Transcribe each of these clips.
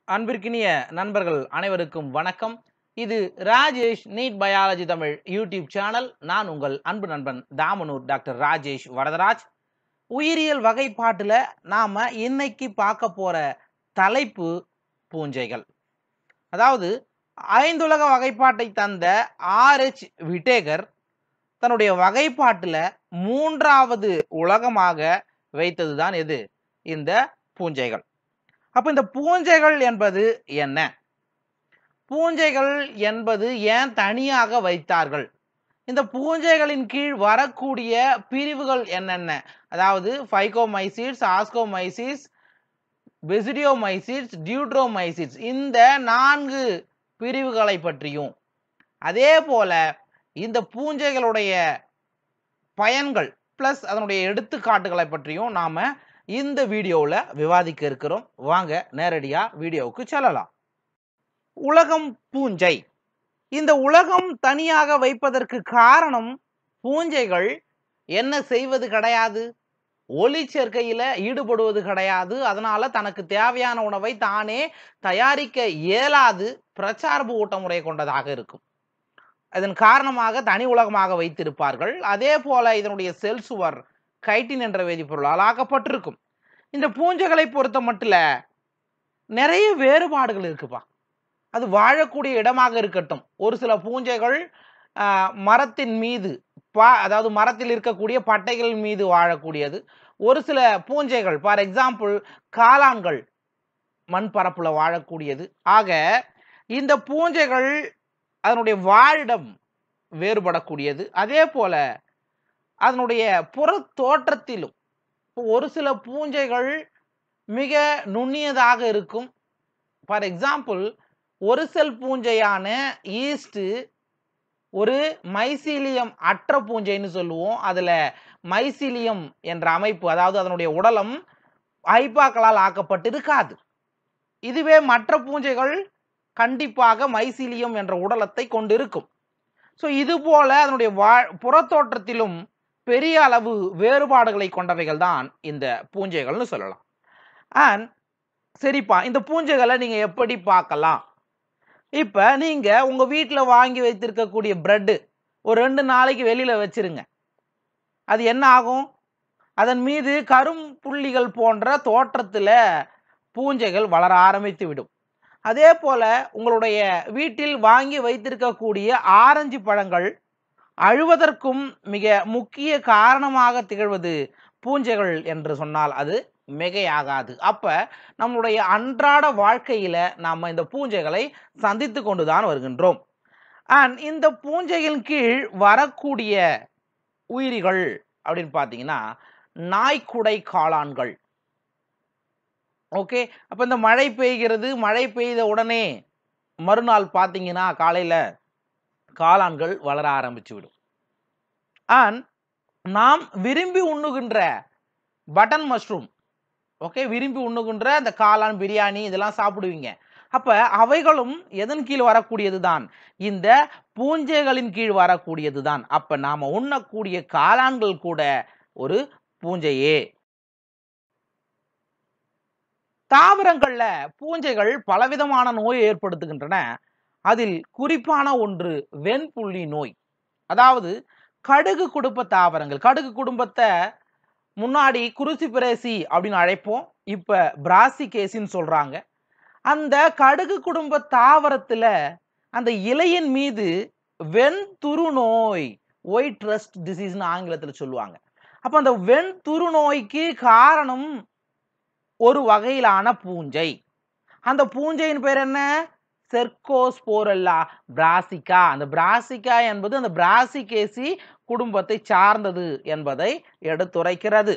அன்பிற்கினிய நண்பர்கள் அனைவருக்கும் வணக்கம் இது Rajesh NEET biology Tamil YouTube channel நான் உங்கள் அன்பு நண்பன் தாமனூர் டாக்டர் ராஜேஷ் வரதராஜ் உயிரியல் வகைப்பாட்டுல நாம இன்னைக்கு பார்க்க போற தலைப்பு பூஞ்சைகள் அதாவது ஐந்துலக வகைப்பாட்டை தந்த ஆர் எச் விட்டேகர் தன்னுடைய வகைப்பாட்டுல மூன்றாவது உலகமாக வைத்ததுதான் எது இந்த பூஞ்சைகள் அப்ப இந்த பூஞ்சைகள் என்பது என்ன பூஞ்சைகள் என்பது ஏன் தனியாக வைத்தார்கள் இந்த பூஞ்சைகளின் கீழ் வரக்கூடிய பிரிவுகள் என்னென்ன அதாவது ஃபைகோமைசிட்ஸ் ஆஸ்கோமைசிஸ் பெசிடியோமைசிட்ஸ் டியூட்ரோமைசிட்ஸ் இந்த நான்கு பிரிவுகளை பற்றியும் அதே போல இந்த பூஞ்சைகளுடைய பயன்கள் பிளஸ் அதனுடைய எடுத்துக்காட்டுகளை பற்றியும் நாம இந்த வீடியோவில் விவாதிக்க இருக்கிறோம் வாங்க நேரடியாக வீடியோவுக்கு செல்லலாம் உலகம் பூஞ்சை இந்த உலகம் தனியாக வைப்பதற்கு காரணம் பூஞ்சைகள் என்ன செய்வது கிடையாது ஒளி சேர்க்கையில ஈடுபடுவது கிடையாது அதனால தனக்கு தேவையான உணவை தானே தயாரிக்க இயலாது பிரச்சார்பு ஊட்டமுறை கொண்டதாக இருக்கும் அதன் காரணமாக தனி உலகமாக வைத்திருப்பார்கள் அதே போல இதனுடைய செல் சுவர் கைட்டின் என்ற வேதிப்பொருளால் ஆக்கப்பட்டிருக்கும் இந்த பூஞ்சைகளை பொறுத்த மட்டும் நிறைய வேறுபாடுகள் இருக்குப்பா அது வாழக்கூடிய இடமாக இருக்கட்டும் ஒரு சில பூஞ்சைகள் மரத்தின் மீது பா அதாவது மரத்தில் இருக்கக்கூடிய பட்டைகள் மீது வாழக்கூடியது ஒரு சில பூஞ்சைகள் ஃபார் எக்ஸாம்பிள் காளான்கள் மண் பரப்புல வாழக்கூடியது ஆக இந்த பூஞ்சைகள் அதனுடைய வாழிடம் வேறுபடக்கூடியது அதே போல அதனுடைய புற தோற்றத்திலும் ஒரு சில பூஞ்சைகள் மிக நுண்ணியதாக இருக்கும் ஃபார் எக்ஸாம்பிள் ஒரு செல் பூஞ்சையான ஈஸ்ட்டு ஒரு மைசீலியம் அற்ற பூஞ்சைன்னு சொல்லுவோம் அதில் மைசீலியம் என்ற அமைப்பு அதாவது அதனுடைய உடலம் ஐப்பாக்களால் ஆக்கப்பட்டிருக்காது இதுவே மற்ற பூஞ்சைகள் கண்டிப்பாக மைசீலியம் என்ற உடலத்தை கொண்டிருக்கும் ஸோ இது போல அதனுடைய வா புறத்தோற்றத்திலும் பெரிய அளவு வேறுபாடுகளை கொண்டவைகள் தான் இந்த பூஞ்சைகள்னு சொல்லலாம் அண்ட் சரிப்பா இந்த பூஞ்சைகளை நீங்கள் எப்படி பார்க்கலாம் இப்போ நீங்கள் உங்கள் வீட்டில் வாங்கி வைத்திருக்கக்கூடிய ப்ரெட்டு ஒரு ரெண்டு நாளைக்கு வெளியில் வச்சிருங்க அது என்ன ஆகும் அதன் மீது கரும் புள்ளிகள் போன்ற தோற்றத்தில் பூஞ்சைகள் வளர ஆரம்பித்து விடும் அதே போல் உங்களுடைய வீட்டில் வாங்கி வைத்திருக்கக்கூடிய ஆரஞ்சு பழங்கள் அழுவதற்கும் மிக முக்கிய காரணமாக திகழ்வது பூஞ்சைகள் என்று சொன்னால் அது மிகையாகாது அப்ப நம்முடைய அன்றாட வாழ்க்கையில நாம இந்த பூஞ்சைகளை சந்தித்து கொண்டுதான் வருகின்றோம் அண்ட் இந்த பூஞ்சையின் கீழ் வரக்கூடிய உயிரிகள் அப்படின்னு பார்த்தீங்கன்னா நாய்க்குடை காளான்கள் ஓகே அப்போ இந்த மழை பெய்கிறது மழை பெய்த உடனே மறுநாள் பார்த்தீங்கன்னா காலையில் காளான்கள் வளர ஆரம்பிச்சு விடும் அண்ட் நாம் விரும்பி உண்ணுகின்ற பட்டன் மஷ்ரூம் ஓகே விரும்பி உண்ணுகின்ற இந்த காளான் பிரியாணி இதெல்லாம் சாப்பிடுவீங்க அப்ப அவைகளும் எதன் கீழ் வரக்கூடியது தான் இந்த பூஞ்சைகளின் கீழ் வரக்கூடியது தான் அப்ப நாம உண்ணக்கூடிய காளான்கள் கூட ஒரு பூஞ்சையே தாவரங்கள்ல பூஞ்சைகள் பலவிதமான நோயை ஏற்படுத்துகின்றன அதில் குறிப்பான ஒன்று வெண்புள்ளி நோய் அதாவது கடுகு குடும்ப தாவரங்கள் கடுகு குடும்பத்தை முன்னாடி குருசி பிரேசி அப்படின்னு அழைப்போம் இப்ப பிராசிகேசின்னு சொல்றாங்க அந்த கடுகு குடும்ப தாவரத்துல அந்த இலையின் மீது வெண்துரு நோய் ஒயிட் ரஸ்ட் டிசீஸ்னு ஆங்கிலத்தில் சொல்லுவாங்க அப்ப அந்த வெண்துரு நோய்க்கு காரணம் ஒரு வகையிலான பூஞ்சை அந்த பூஞ்சையின் பேர் என்ன செர்கோஸ்போரல்லா பிராசிகா அந்த பிராசிகா என்பது அந்த பிராசிகேசி குடும்பத்தை சார்ந்தது என்பதை எடுத்துரைக்கிறது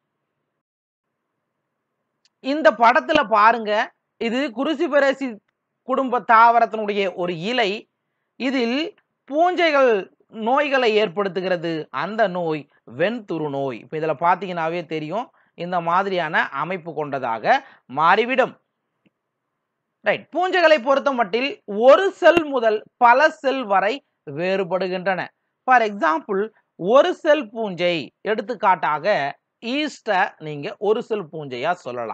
இந்த படத்துல பாருங்க இது குருசிபரேசி குடும்ப தாவரத்தினுடைய ஒரு இலை இதில் பூஞ்சைகள் நோய்களை ஏற்படுத்துகிறது அந்த நோய் வெண்துரு நோய் இப்போ இதில் பார்த்தீங்கன்னாவே தெரியும் இந்த மாதிரியான அமைப்பு கொண்டதாக மாறிவிடும் ரைட் பூஞ்சைகளை பொறுத்த மட்டில் ஒரு செல் முதல் பல செல் வரை வேறுபடுகின்றன ஃபார் எக்ஸாம்பிள் ஒரு செல் பூஞ்சை எடுத்துக்காட்டாக ஈஸ்டை நீங்க ஒரு செல் பூஞ்சையா சொல்லலாம்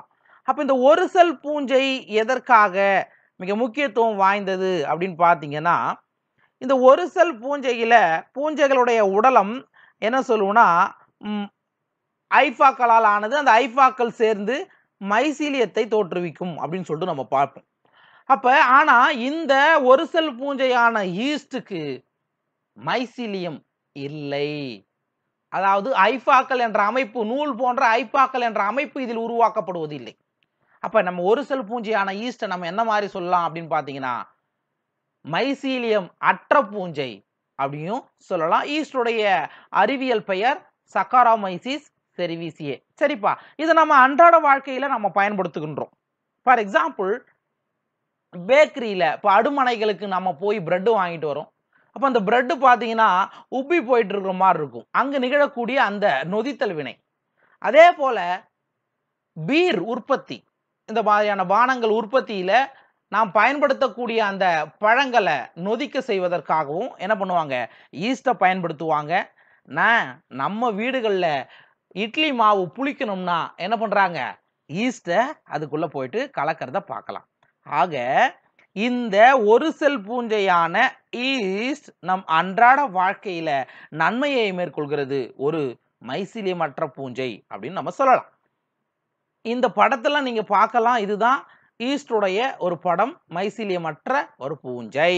அப்ப இந்த ஒரு செல் பூஞ்சை எதற்காக மிக முக்கியத்துவம் வாய்ந்தது அப்படின்னு பார்த்தீங்கன்னா இந்த ஒரு செல் பூஞ்சையில பூஞ்சைகளுடைய உடலம் என்ன சொல்லுவோம்னா ம், ஐஃபாக்களால் ஆனது அந்த ஐஃபாக்கள் சேர்ந்து மைசீலியத்தை தோற்றுவிக்கும் அப்படின்னு சொல்லிட்டு நம்ம பார்ப்போம் அப்ப ஆனா இந்த ஒரு செல் பூஞ்சையான ஈஸ்டுக்கு மைசீலியம் இல்லை அதாவது ஐஃபாக்கள் என்ற அமைப்பு நூல் போன்ற ஐஃபாக்கள் என்ற அமைப்பு இதில் உருவாக்கப்படுவது இல்லை அப்ப நம்ம ஒரு செல் பூஞ்சையான ஈஸ்ட்டை நம்ம என்ன மாதிரி சொல்லலாம் அப்படின்னு பார்த்தீங்கன்னா மைசீலியம் அற்ற பூஞ்சை அப்படியும் சொல்லலாம் ஈஸ்டுடைய அறிவியல் பெயர் சக்காராமைசிஸ் செரிவிசியே சரிப்பா இதை நம்ம அன்றாட வாழ்க்கையில நம்ம பயன்படுத்துகின்றோம் ஃபார் எக்ஸாம்பிள் பேக்கரியில இப்போ அடுமனைகளுக்கு நம்ம போய் பிரெட் வாங்கிட்டு வரோம் அப்போ அந்த பிரெட் பார்த்தீங்கன்னா உப்பி போயிட்டு இருக்கிற மாதிரி இருக்கும் அங்கே நிகழக்கூடிய அந்த நொதித்தல் வினை அதே போல பீர் உற்பத்தி இந்த மாதிரியான பானங்கள் உற்பத்தியில நாம் பயன்படுத்தக்கூடிய அந்த பழங்களை நொதிக்க செய்வதற்காகவும் என்ன பண்ணுவாங்க ஈஸ்ட்டை பயன்படுத்துவாங்க நான் நம்ம வீடுகளில் இட்லி மாவு புளிக்கணும்னா என்ன பண்றாங்க ஈஸ்ட்டை அதுக்குள்ள போயிட்டு கலக்கிறத பார்க்கலாம் ஆக இந்த ஒரு செல் பூஞ்சையான ஈஸ்ட் நம் அன்றாட வாழ்க்கையில நன்மையை மேற்கொள்கிறது ஒரு மைசிலியமற்ற பூஞ்சை அப்படின்னு நம்ம சொல்லலாம் இந்த படத்துல நீங்க பார்க்கலாம் இதுதான் ஈஸ்டுடைய ஒரு படம் மைசிலியமற்ற ஒரு பூஞ்சை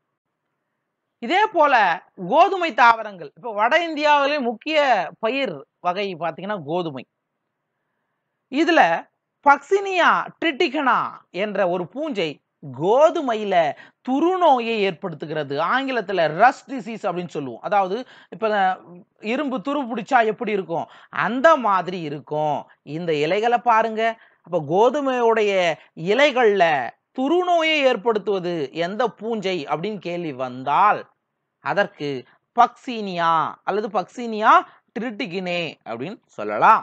இதே போல கோதுமை தாவரங்கள் இப்போ வட இந்தியாவிலே முக்கிய பயிர் வகை பார்த்தீங்கன்னா கோதுமை இதுல பக்சினியா ட்ரிட்டிகனா என்ற ஒரு பூஞ்சை கோதுமையில துருநோயை ஏற்படுத்துகிறது ஆங்கிலத்துல ரஸ் டிசீஸ் அப்படின்னு சொல்லுவோம் அதாவது இப்ப இரும்பு துரு பிடிச்சா எப்படி இருக்கும் அந்த மாதிரி இருக்கும் இந்த இலைகளை பாருங்க அப்ப கோதுமையுடைய இலைகள்ல துருநோயை ஏற்படுத்துவது எந்த பூஞ்சை அப்படின்னு கேள்வி வந்தால் அதற்கு பக்சீனியா அல்லது பக்சீனியா ட்ரிட்டிகினே அப்படின்னு சொல்லலாம்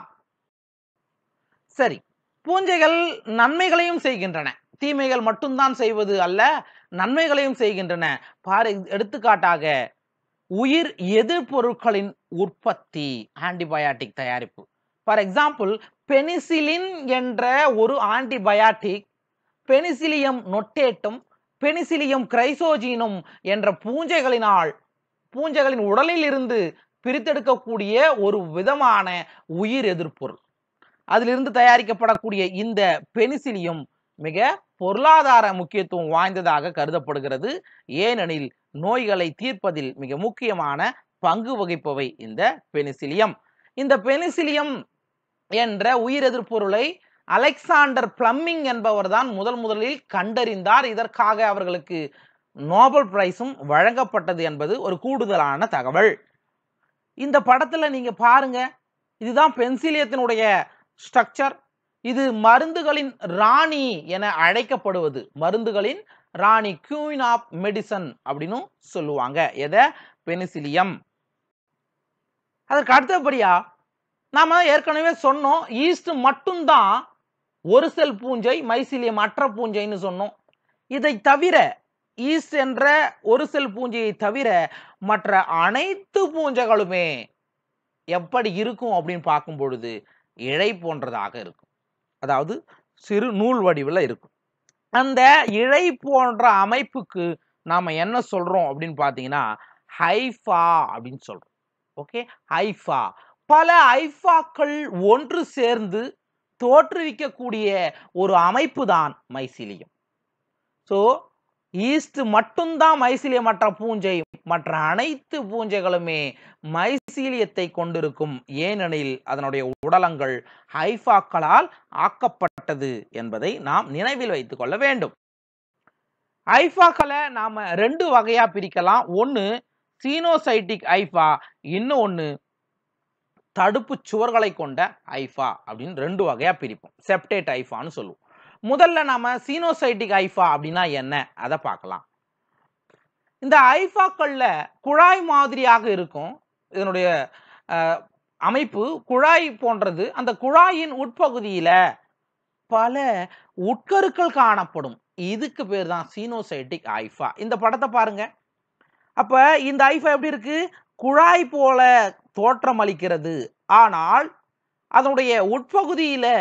சரி பூஞ்சைகள் நன்மைகளையும் செய்கின்றன தீமைகள் மட்டும்தான் செய்வது அல்ல நன்மைகளையும் செய்கின்றன பாரு எடுத்துக்காட்டாக உயிர் எதிர்பொருட்களின் உற்பத்தி ஆன்டிபயாட்டிக் தயாரிப்பு ஃபார் எக்ஸாம்பிள் பெனிசிலின் என்ற ஒரு ஆன்டிபயாட்டிக் பெனிசிலியம் நொட்டேட்டும் பெனிசிலியம் கிரைசோஜீனும் என்ற பூஞ்சைகளினால் பூஞ்சைகளின் உடலில் இருந்து பிரித்தெடுக்கக்கூடிய ஒரு விதமான உயிர் எதிர்ப்பொருள் அதிலிருந்து தயாரிக்கப்படக்கூடிய இந்த பெனிசிலியம் மிக பொருளாதார முக்கியத்துவம் வாய்ந்ததாக கருதப்படுகிறது ஏனெனில் நோய்களை தீர்ப்பதில் மிக முக்கியமான பங்கு வகிப்பவை இந்த பெனிசிலியம் இந்த பெனிசிலியம் என்ற உயிர் எதிர்ப்பொருளை அலெக்சாண்டர் பிளம்மிங் என்பவர் தான் முதல் முதலில் கண்டறிந்தார் இதற்காக அவர்களுக்கு நோபல் பிரைஸும் வழங்கப்பட்டது என்பது ஒரு கூடுதலான தகவல் இந்த படத்துல நீங்க பாருங்க இதுதான் பென்சிலியத்தினுடைய ஸ்ட்ரக்சர் இது மருந்துகளின் ராணி என அழைக்கப்படுவது மருந்துகளின் ராணி குயின் ஆஃப் மெடிசன் அப்படின்னு சொல்லுவாங்க எதை பெனிசிலியம் அதற்கு அடுத்தபடியா நாம ஏற்கனவே சொன்னோம் ஈஸ்ட் மட்டும்தான் ஒரு செல் பூஞ்சை மைசிலியம் அற்ற பூஞ்சைன்னு சொன்னோம் இதை தவிர ஈஸ்ட் என்ற ஒரு செல் பூஞ்சையை தவிர மற்ற அனைத்து பூஞ்சைகளுமே எப்படி இருக்கும் அப்படின்னு பார்க்கும் பொழுது இழை போன்றதாக இருக்கும் அதாவது சிறு நூல் வடிவில் இருக்கும் அந்த இழை போன்ற அமைப்புக்கு நாம என்ன சொல்றோம் அப்படின்னு பார்த்தீங்கன்னா ஹைஃபா அப்படின்னு சொல்றோம் ஓகே ஹைஃபா பல ஐஃபாக்கள் ஒன்று சேர்ந்து தோற்றுவிக்கக்கூடிய ஒரு அமைப்பு தான் மைசிலியம் ஸோ ஈஸ்ட் மட்டும்தான் மைசிலியமற்ற பூஞ்சை மற்ற அனைத்து பூஞ்சைகளுமே மைசீலியத்தை கொண்டிருக்கும் ஏனெனில் அதனுடைய உடலங்கள் ஐஃபாக்களால் ஆக்கப்பட்டது என்பதை நாம் நினைவில் வைத்துக் கொள்ள வேண்டும் ஐஃபாக்களை நாம ரெண்டு வகையா பிரிக்கலாம் ஒன்னு சீனோசைட்டிக் ஐஃபா இன்னொன்னு தடுப்பு சுவர்களை கொண்ட ஐஃபா அப்படின்னு ரெண்டு வகையா பிரிப்போம் செப்டேட் ஐஃபான்னு சொல்லுவோம் முதல்ல நாம சீனோசைட்டிக் ஐஃபா அப்படின்னா என்ன அதை பார்க்கலாம் இந்த ஐஃபாக்கள்ல குழாய் மாதிரியாக இருக்கும் இதனுடைய அஹ், அமைப்பு குழாய் போன்றது அந்த குழாயின் உட்பகுதியில பல உட்கருக்கள் காணப்படும் இதுக்கு பேர் தான் சீனோசைட்டிக் ஐஃபா இந்த படத்தை பாருங்க அப்ப இந்த ஐஃபா எப்படி இருக்கு குழாய் போல தோற்றம் அளிக்கிறது ஆனால் அதனுடைய உட்பகுதியில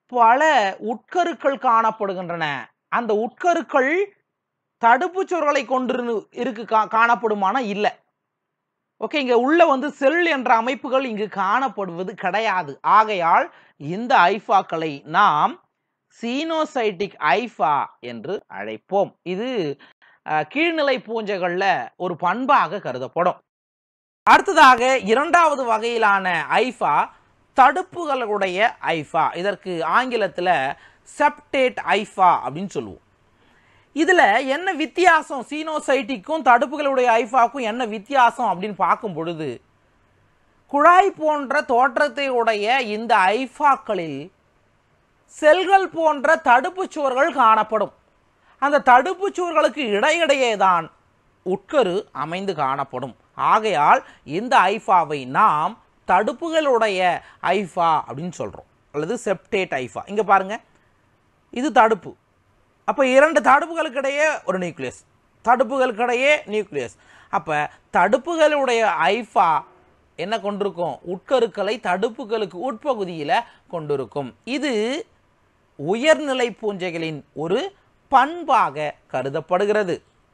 பல உட்கருக்கள் காணப்படுகின்றன அந்த உட்கருக்கள் தடுப்பு சுவர்களை கொண்டு இருக்கு கா- காணப்படுமானா இல்லை ஓகே இங்க உள்ள வந்து செல் என்ற அமைப்புகள் இங்கு காணப்படுவது கிடையாது ஆகையால் இந்த ஐஃபாக்களை நாம் சீனோசைட்டிக் ஐஃபா என்று அழைப்போம் இது அஹ், கீழ்நிலை பூஞ்சைகள்ல ஒரு பண்பாக கருதப்படும் அடுத்ததாக இரண்டாவது வகையிலான ஐஃபா தடுப்புகளுடைய ஐஃபா இதற்கு ஆங்கிலத்தில் செப்டேட் ஐஃபா அப்படின்னு சொல்லுவோம் இதுல என்ன வித்தியாசம் சீனோசைட்டிக்கும் தடுப்புகளுடைய ஐஃபாக்கும் என்ன வித்தியாசம் அப்படின்னு பார்க்கும் பொழுது குழாய் போன்ற தோற்றத்தை உடைய இந்த ஐஃபாக்களில் செல்கள் போன்ற தடுப்புச் சுவர்கள் காணப்படும் அந்த தடுப்புச் சுவர்களுக்கு இடையிடையே தான் உட்கரு அமைந்து காணப்படும் ஆகையால் இந்த ஐஃபாவை நாம் தடுப்புகளுடைய ஐஃபா அப்படின்னு சொல்றோம் அல்லது செப்டேட் ஐஃபா இங்க பாருங்க இது தடுப்பு அப்போ இரண்டு தடுப்புகளுக்கிடையே ஒரு நியூக்ளியஸ் தடுப்புகளுக்கிடையே நியூக்ளியஸ் அப்போ தடுப்புகளுடைய ஐஃபா என்ன கொண்டிருக்கும் உட்கருக்களை தடுப்புகளுக்கு உட்பகுதியில் கொண்டிருக்கும் இது உயர்நிலை பூஞ்சைகளின் ஒரு பண்பாக கருதப்படுகிறது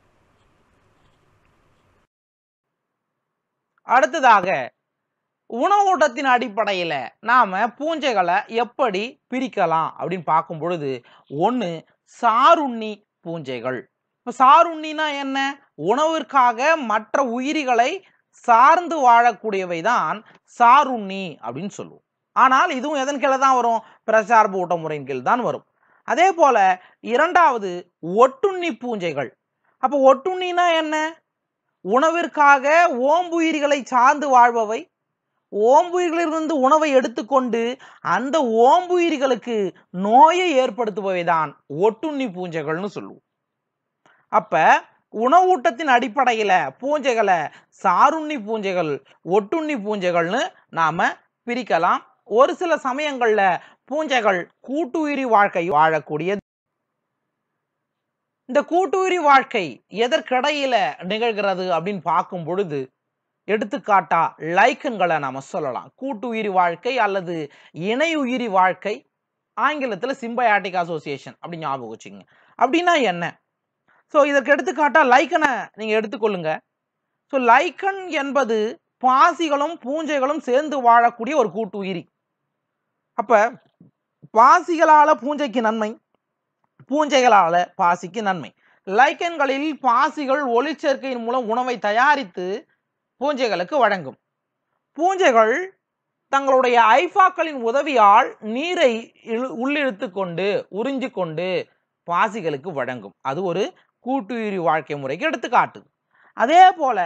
அடுத்ததாக உணவூட்டத்தின் அடிப்படையில் நாம் பூஞ்சைகளை எப்படி பிரிக்கலாம் அப்படின்னு பார்க்கும் பொழுது ஒன்று சாருண்ணி பூஞ்சைகள் இப்போ சாருண்ணினா என்ன உணவிற்காக மற்ற உயிரிகளை சார்ந்து வாழக்கூடியவை தான் சாருண்ணி அப்படின்னு சொல்லுவோம் ஆனால் இதுவும் எதன் கீழே தான் வரும் பிரசார்பு ஊட்ட முறையின் கீழ் தான் வரும் அதே போல இரண்டாவது ஒட்டுண்ணி பூஞ்சைகள் அப்போ ஒட்டுண்ணினா என்ன உணவிற்காக ஓம்புயிர்களை சார்ந்து வாழ்பவை ஓம்புயிர்களிலிருந்து உணவை எடுத்துக்கொண்டு அந்த ஓம்புயிர்களுக்கு நோயை ஏற்படுத்துபவை தான் ஒட்டுண்ணி பூஞ்சைகள்னு சொல்லுவோம் அப்ப உணவூட்டத்தின் அடிப்படையில பூஞ்சைகளை சாருண்ணி பூஞ்சைகள் ஒட்டுண்ணி பூஞ்சைகள்னு நாம பிரிக்கலாம் ஒரு சில சமயங்கள்ல பூஞ்சைகள் கூட்டுயிரி வாழ்க்கை வாழக்கூடியது இந்த கூட்டுயிரி வாழ்க்கை எதற்கிடையில நிகழ்கிறது அப்படின்னு பார்க்கும் பொழுது எடுத்துக்காட்டா லைக்கன்களை நாம சொல்லலாம் கூட்டுயிரி வாழ்க்கை அல்லது இணை உயிரி வாழ்க்கை ஆங்கிலத்துல சிம்பயாட்டிக் அசோசியேஷன் அப்படி ஞாபகம் வச்சுங்க அப்படின்னா என்ன ஸோ இதற்கு எடுத்துக்காட்டா லைக்கனை நீங்க எடுத்துக்கொள்ளுங்க ஸோ லைக்கன் என்பது பாசிகளும் பூஞ்சைகளும் சேர்ந்து வாழக்கூடிய ஒரு கூட்டு உயிரி அப்ப பாசிகளால பூஞ்சைக்கு நன்மை பூஞ்சைகளால பாசிக்கு நன்மை லைக்கன்களில் பாசிகள் ஒளிச்சேர்க்கையின் மூலம் உணவை தயாரித்து பூஞ்சைகளுக்கு வழங்கும் பூஞ்சைகள் தங்களுடைய ஐஃபாக்களின் உதவியால் நீரை இழு உள்ளிழுத்து கொண்டு உறிஞ்சு கொண்டு பாசிகளுக்கு வழங்கும் அது ஒரு கூட்டுயிரி வாழ்க்கை முறைக்கு எடுத்துக்காட்டு அதே போல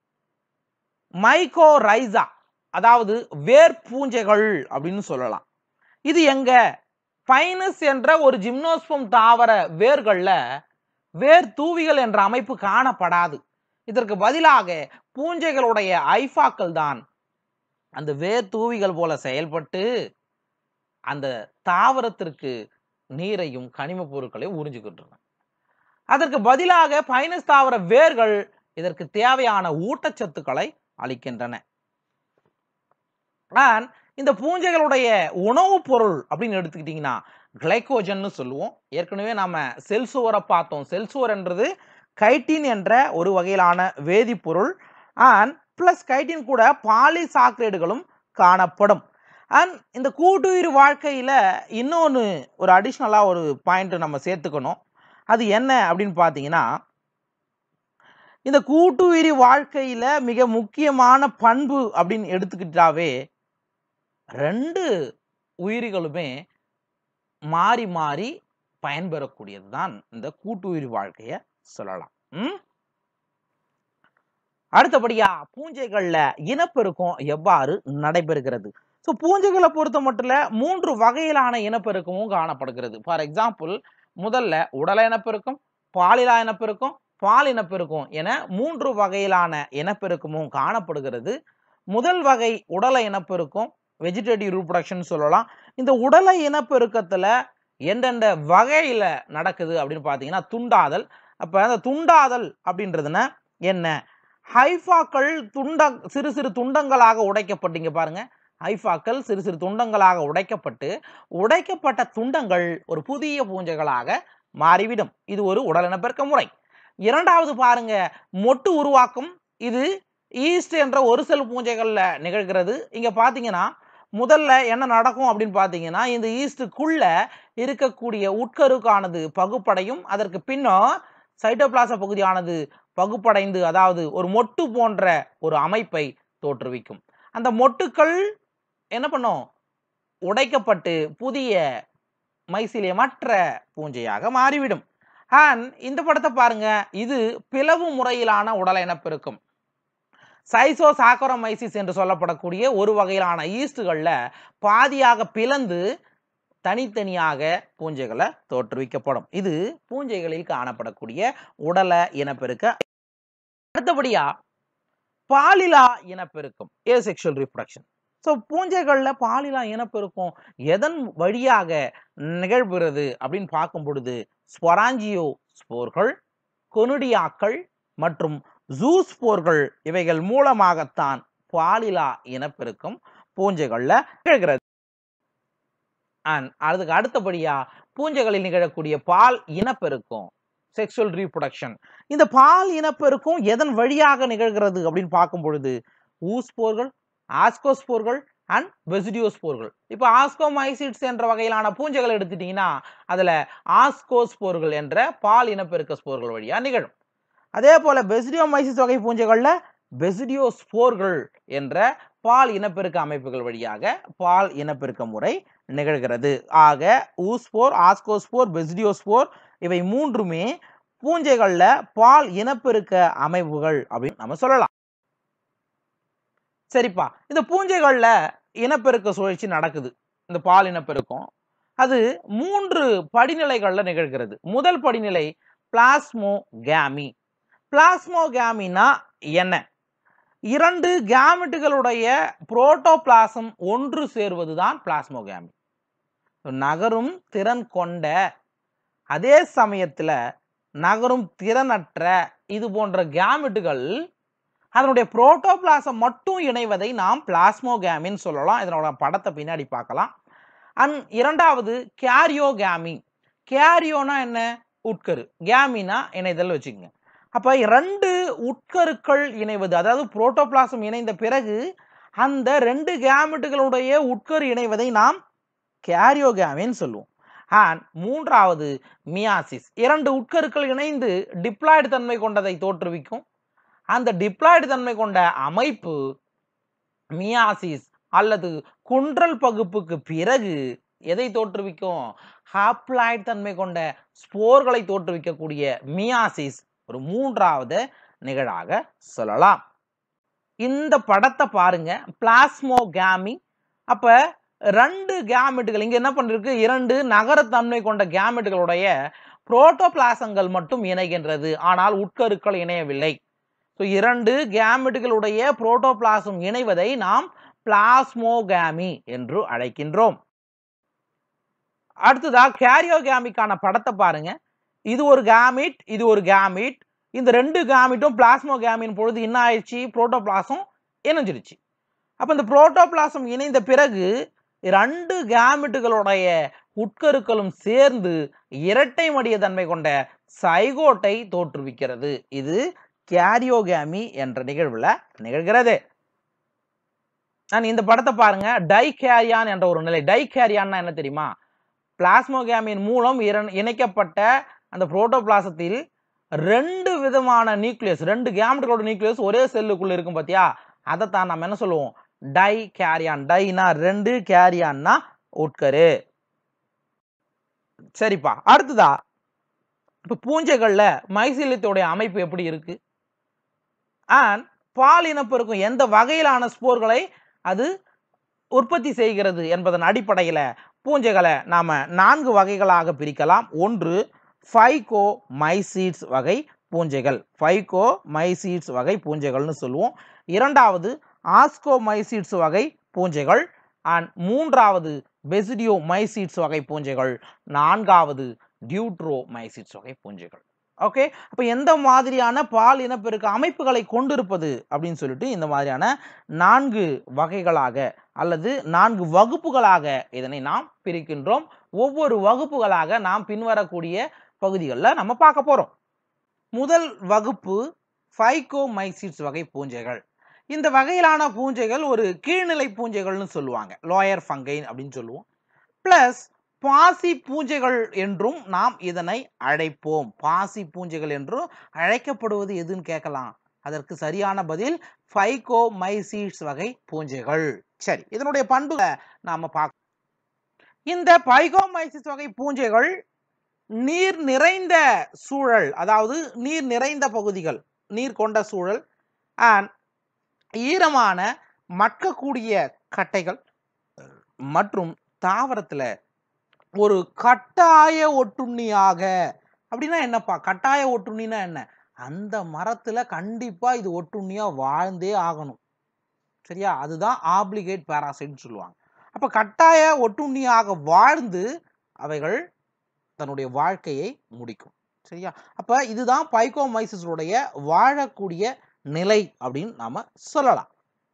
மைக்கோரைசா அதாவது வேர் பூஞ்சைகள் அப்படின்னு சொல்லலாம் இது எங்க பைனஸ் என்ற ஒரு ஜிம்னோஸ்பம் தாவர வேர்கள்ல வேர் தூவிகள் என்ற அமைப்பு காணப்படாது இதற்கு பதிலாக பூஞ்சைகளுடைய ஐஃபாக்கள் தான் அந்த வேர் தூவிகள் போல செயல்பட்டு அந்த தாவரத்திற்கு நீரையும் கனிம பொருட்களையும் உறிஞ்சுக்கின்றன அதற்கு பதிலாக பைனஸ் தாவர வேர்கள் இதற்கு தேவையான ஊட்டச்சத்துக்களை அளிக்கின்றன And இந்த பூஞ்சைகளுடைய உணவுப் பொருள் அப்படின்னு எடுத்துக்கிட்டிங்கன்னா கிளைக்கோஜன்னு சொல்லுவோம் ஏற்கனவே நாம செல் சுவரை பார்த்தோம் செல் சுவர் என்றது கைட்டின் என்ற ஒரு வகையிலான வேதிப்பொருள் அண்ட் பிளஸ் கைட்டின் கூட பாலிசாக்ரேடுகளும் காணப்படும் அண்ட் இந்த கூட்டுயிர் வாழ்க்கையில் இன்னொன்று ஒரு அடிஷ்னலாக ஒரு பாயிண்ட் நம்ம சேர்த்துக்கணும் அது என்ன அப்படின்னு பார்த்தீங்கன்னா இந்த கூட்டுயிரி வாழ்க்கையில் மிக முக்கியமான பண்பு அப்படின்னு எடுத்துக்கிட்டாவே ரெண்டு உயிரிகளுமே மாறி மாறி பயன்பெறக்கூடியது தான் இந்த கூட்டுயிரி வாழ்க்கையை சொல்லலாம் ம் அடுத்தபடியா பூஞ்சைகள்ல இனப்பெருக்கம் எவ்வாறு நடைபெறுகிறது ஸோ பூஞ்சைகளை பொறுத்த மட்டும் மூன்று வகையிலான இனப்பெருக்கமும் காணப்படுகிறது ஃபார் எக்ஸாம்பிள் முதல்ல உடல இனப்பெருக்கம் பாலிலா இனப்பெருக்கம் பால் இனப்பெருக்கம் என மூன்று வகையிலான இனப்பெருக்கமும் காணப்படுகிறது முதல் வகை உடல இனப்பெருக்கம் வெஜிடேட்டிவ் ரீப்ரொடக்ஷன் சொல்லலாம் இந்த உடல இனப்பெருக்கத்துல எந்தெந்த வகையில நடக்குது அப்படின்னு பார்த்தீங்கன்னா துண்டாதல் அப்ப அந்த துண்டாதல் அப்படின்றதுன்னா என்ன ஹைஃபாக்கள் துண்ட சிறு சிறு துண்டங்களாக உடைக்கப்பட்டீங்க பாருங்க ஐஃபாக்கள் சிறு சிறு துண்டங்களாக உடைக்கப்பட்டு உடைக்கப்பட்ட துண்டங்கள் ஒரு புதிய பூஞ்சைகளாக மாறிவிடும் இது ஒரு உடலினப்பெருக்க முறை இரண்டாவது பாருங்க மொட்டு உருவாக்கும் இது ஈஸ்ட் என்ற ஒரு செல் பூஞ்சைகள்ல நிகழ்கிறது இங்க பாத்தீங்கன்னா முதல்ல என்ன நடக்கும் அப்படின்னு பார்த்தீங்கன்னா இந்த ஈஸ்டுக்குள்ள இருக்கக்கூடிய உட்கருக்கானது பகுப்படையும் அதற்கு பின்னர் சைட்டோபிளாச பகுதியானது பகுப்படைந்து அதாவது ஒரு மொட்டு போன்ற ஒரு அமைப்பை தோற்றுவிக்கும் அந்த மொட்டுக்கள் என்ன பண்ணும் உடைக்கப்பட்டு புதிய மைசிலியமற்ற பூஞ்சையாக மாறிவிடும் அண்ட் இந்த படத்தை பாருங்க இது பிளவு முறையிலான உடல் இனப்பெருக்கம் சைசோ சாக்கரோமைசிஸ் என்று சொல்லப்படக்கூடிய ஒரு வகையிலான ஈஸ்டுகளில் பாதியாக பிளந்து தனித்தனியாக பூஞ்சைகளை தோற்றுவிக்கப்படும் இது பூஞ்சைகளில் காணப்படக்கூடிய உடல இனப்பெருக்க அடுத்தபடியா பாலிலா இனப்பெருக்கம் ஏ செக்ஷுவல் ரிப்ரடக்ஷன் ஸோ பூஞ்சைகளில் பாலிலா இனப்பெருக்கம் எதன் வழியாக நிகழ்கிறது அப்படின்னு பார்க்கும் பொழுது ஸ்வராஞ்சியோ ஸ்போர்கள் கொனுடியாக்கள் மற்றும் ஜூஸ்போர்கள் இவைகள் மூலமாகத்தான் பாலிலா இனப்பெருக்கம் பூஞ்சைகளில் நிகழ்கிறது அண்ட் அதுக்கு அடுத்தபடியா பூஞ்சைகளில் நிகழக்கூடிய பால் இனப்பெருக்கம் செக்ஷுவல் ரீப்ரொடக்ஷன் இந்த பால் இனப்பெருக்கம் எதன் வழியாக நிகழ்கிறது அப்படின்னு பார்க்கும் பொழுது ஊஸ்போர்கள் ஆஸ்கோஸ்போர்கள் அண்ட் வெசிடியோஸ்போர்கள் இப்போ ஆஸ்கோமைசிட்ஸ் என்ற வகையிலான பூஞ்சைகள் எடுத்துட்டீங்கன்னா அதில் ஆஸ்கோஸ்போர்கள் என்ற பால் இனப்பெருக்க ஸ்போர்கள் வழியாக நிகழும் அதே போல பெசிடியோமைசிஸ் வகை பூஞ்சைகளில் பெசிடியோஸ்போர்கள் என்ற பால் இனப்பெருக்க அமைப்புகள் வழியாக பால் இனப்பெருக்க முறை நிகழ்கிறது ஆக ஊஸ்போர் ஆஸ்கோஸ்போர் பெசிடியோஸ்போர் இவை மூன்றுமே பூஞ்சைகள்ல பால் இனப்பெருக்க அமைப்புகள் அப்படின்னு நம்ம சொல்லலாம் சரிப்பா இந்த பூஞ்சைகள்ல இனப்பெருக்க சுழற்சி நடக்குது இந்த பால் இனப்பெருக்கம் அது மூன்று படிநிலைகள்ல நிகழ்கிறது முதல் படிநிலை பிளாஸ்மோ கேமி பிளாஸ்மோகாமினா என்ன இரண்டு கேமெட்டுகளுடைய புரோட்டோபிளாசம் ஒன்று சேர்வதுதான் பிளாஸ்மோகாமி நகரும் திறன் கொண்ட அதே சமயத்துல நகரும் திறனற்ற இது போன்ற கேமெட்டுகள் அதனுடைய புரோட்டோபிளாசம் மட்டும் இணைவதை நாம் பிளாஸ்மோகாமின்னு சொல்லலாம் இதனோட படத்தை பின்னாடி பார்க்கலாம் அண்ட் இரண்டாவது கேரியோகாமி கேரியோனா என்ன உட்கரு கேமினா இணைதல் வச்சுக்கோங்க அப்ப ரெண்டு உட்கருக்கள் இணைவது அதாவது புரோட்டோபிளாசம் இணைந்த பிறகு அந்த ரெண்டு கேமெட்டுகளுடைய உட்கரு இணைவதை நாம் கேரியோகாமின்னு சொல்லுவோம் அண்ட் மூன்றாவது மியாசிஸ் இரண்டு உட்கருக்கள் இணைந்து டிப்ளாய்டு தன்மை கொண்டதை தோற்றுவிக்கும் அந்த டிப்ளாய்டு தன்மை கொண்ட அமைப்பு மியாசிஸ் அல்லது குன்றல் பகுப்புக்கு பிறகு எதை தோற்றுவிக்கும் ஹாப்ளாய்டு தன்மை கொண்ட ஸ்போர்களை தோற்றுவிக்கக்கூடிய மியாசிஸ் ஒரு மூன்றாவது நிகழாக சொல்லலாம் இந்த படத்தை பாருங்க பிளாஸ்மோகாமி அப்ப ரெண்டு கேமெட்டுகள் இங்க என்ன பண்ணிருக்கு இரண்டு நகரத்தன்மை கொண்ட கேமெட்டுகளுடைய புரோட்டோபிளாசங்கள் மட்டும் இணைகின்றது ஆனால் உட்கருக்கள் இணையவில்லை ஸோ இரண்டு கேமெட்டுகளுடைய புரோட்டோபிளாசம் இணைவதை நாம் பிளாஸ்மோகாமி என்று அழைக்கின்றோம் அடுத்ததா கேரியோகாமிக்கான படத்தை பாருங்க இது ஒரு கேமிட் இது ஒரு கேமிட் இந்த ரெண்டு கேமிட்டும் பிளாஸ்மோகாமின் பொழுது என்ன ஆயிடுச்சு புரோட்டோபிளாசம் இணைஞ்சிருச்சு அப்போ இந்த புரோட்டோபிளாசம் இணைந்த பிறகு ரெண்டு கேமிட்டுகளுடைய உட்கருக்களும் சேர்ந்து இரட்டை மடிய தன்மை கொண்ட சைகோட்டை தோற்றுவிக்கிறது இது கேரியோகாமி என்ற நிகழ்வுல நிகழ்கிறது நான் இந்த படத்தை பாருங்க டைகேரியான் என்ற ஒரு நிலை டைகேரியான்னா என்ன தெரியுமா பிளாஸ்மோகாமின் மூலம் இரண்- இணைக்கப்பட்ட அந்த புரோட்டோபிளாசத்தில் ரெண்டு விதமான நியூக்ளியஸ் ரெண்டு கேமெட்டுகளோட நியூக்ளியஸ் ஒரே செல்லுக்குள்ள இருக்கும் பாத்தியா அதைத்தான் நம்ம என்ன சொல்லுவோம் டை கேரியான் டைனா ரெண்டு கேரியான்னா உட்கரு சரிப்பா அடுத்ததா இப்ப பூஞ்சைகள்ல மைசீலியத்தோடைய அமைப்பு எப்படி இருக்கு அண்ட் பால் இனப்பெருக்கம் எந்த வகையிலான ஸ்போர்களை அது உற்பத்தி செய்கிறது என்பதன் அடிப்படையில பூஞ்சைகளை நாம நான்கு வகைகளாக பிரிக்கலாம் ஒன்று ஃபைகோ மைசீட்ஸ் வகை பூஞ்சைகள் ஃபைகோ மைசீட்ஸ் வகை பூஞ்சைகள்னு சொல்லுவோம் இரண்டாவது ஆஸ்கோ மைசீட்ஸ் வகை பூஞ்சைகள் அண்ட் மூன்றாவது பெசிடியோ மைசீட்ஸ் வகை பூஞ்சைகள் நான்காவது டியூட்ரோ மைசீட்ஸ் வகை பூஞ்சைகள் ஓகே அப்ப எந்த மாதிரியான பால் இனப்பெருக்க அமைப்புகளை கொண்டிருப்பது அப்படின்னு சொல்லிட்டு இந்த மாதிரியான நான்கு வகைகளாக அல்லது நான்கு வகுப்புகளாக இதனை நாம் பிரிக்கின்றோம் ஒவ்வொரு வகுப்புகளாக நாம் பின்வரக்கூடிய பகுதிகளில் நம்ம பார்க்க போறோம் முதல் வகுப்பு ஃபைகோமைசிட்ஸ் வகை பூஞ்சைகள் இந்த வகையிலான பூஞ்சைகள் ஒரு கீழ்நிலை பூஞ்சைகள்னு சொல்லுவாங்க லோயர் ஃபங்கைன் அப்படின்னு சொல்லுவோம் பிளஸ் பாசி பூஞ்சைகள் என்றும் நாம் இதனை அழைப்போம் பாசி பூஞ்சைகள் என்றும் அழைக்கப்படுவது எதுன்னு கேட்கலாம் அதற்கு சரியான பதில் ஃபைகோமைசிட்ஸ் வகை பூஞ்சைகள் சரி இதனுடைய பண்புகளை நாம பார்க்க இந்த பைகோமைசிஸ் வகை பூஞ்சைகள் நீர் நிறைந்த சூழல் அதாவது நீர் நிறைந்த பகுதிகள் நீர் கொண்ட சூழல் அண்ட் ஈரமான மக்கக்கூடிய கட்டைகள் மற்றும் தாவரத்துல ஒரு கட்டாய ஒட்டுண்ணியாக அப்படின்னா என்னப்பா கட்டாய ஒட்டுண்ணினா என்ன அந்த மரத்துல கண்டிப்பா இது ஒட்டுண்ணியா வாழ்ந்தே ஆகணும் சரியா அதுதான் ஆப்ளிகேட் பாராசைட்னு சொல்லுவாங்க அப்ப கட்டாய ஒட்டுண்ணியாக வாழ்ந்து அவைகள் தன்னுடைய வாழ்க்கையை முடிக்கும் சரியா அப்ப இதுதான் பைகோமைசிஸுடைய வாழக்கூடிய நிலை அப்படின்னு நாம சொல்லலாம்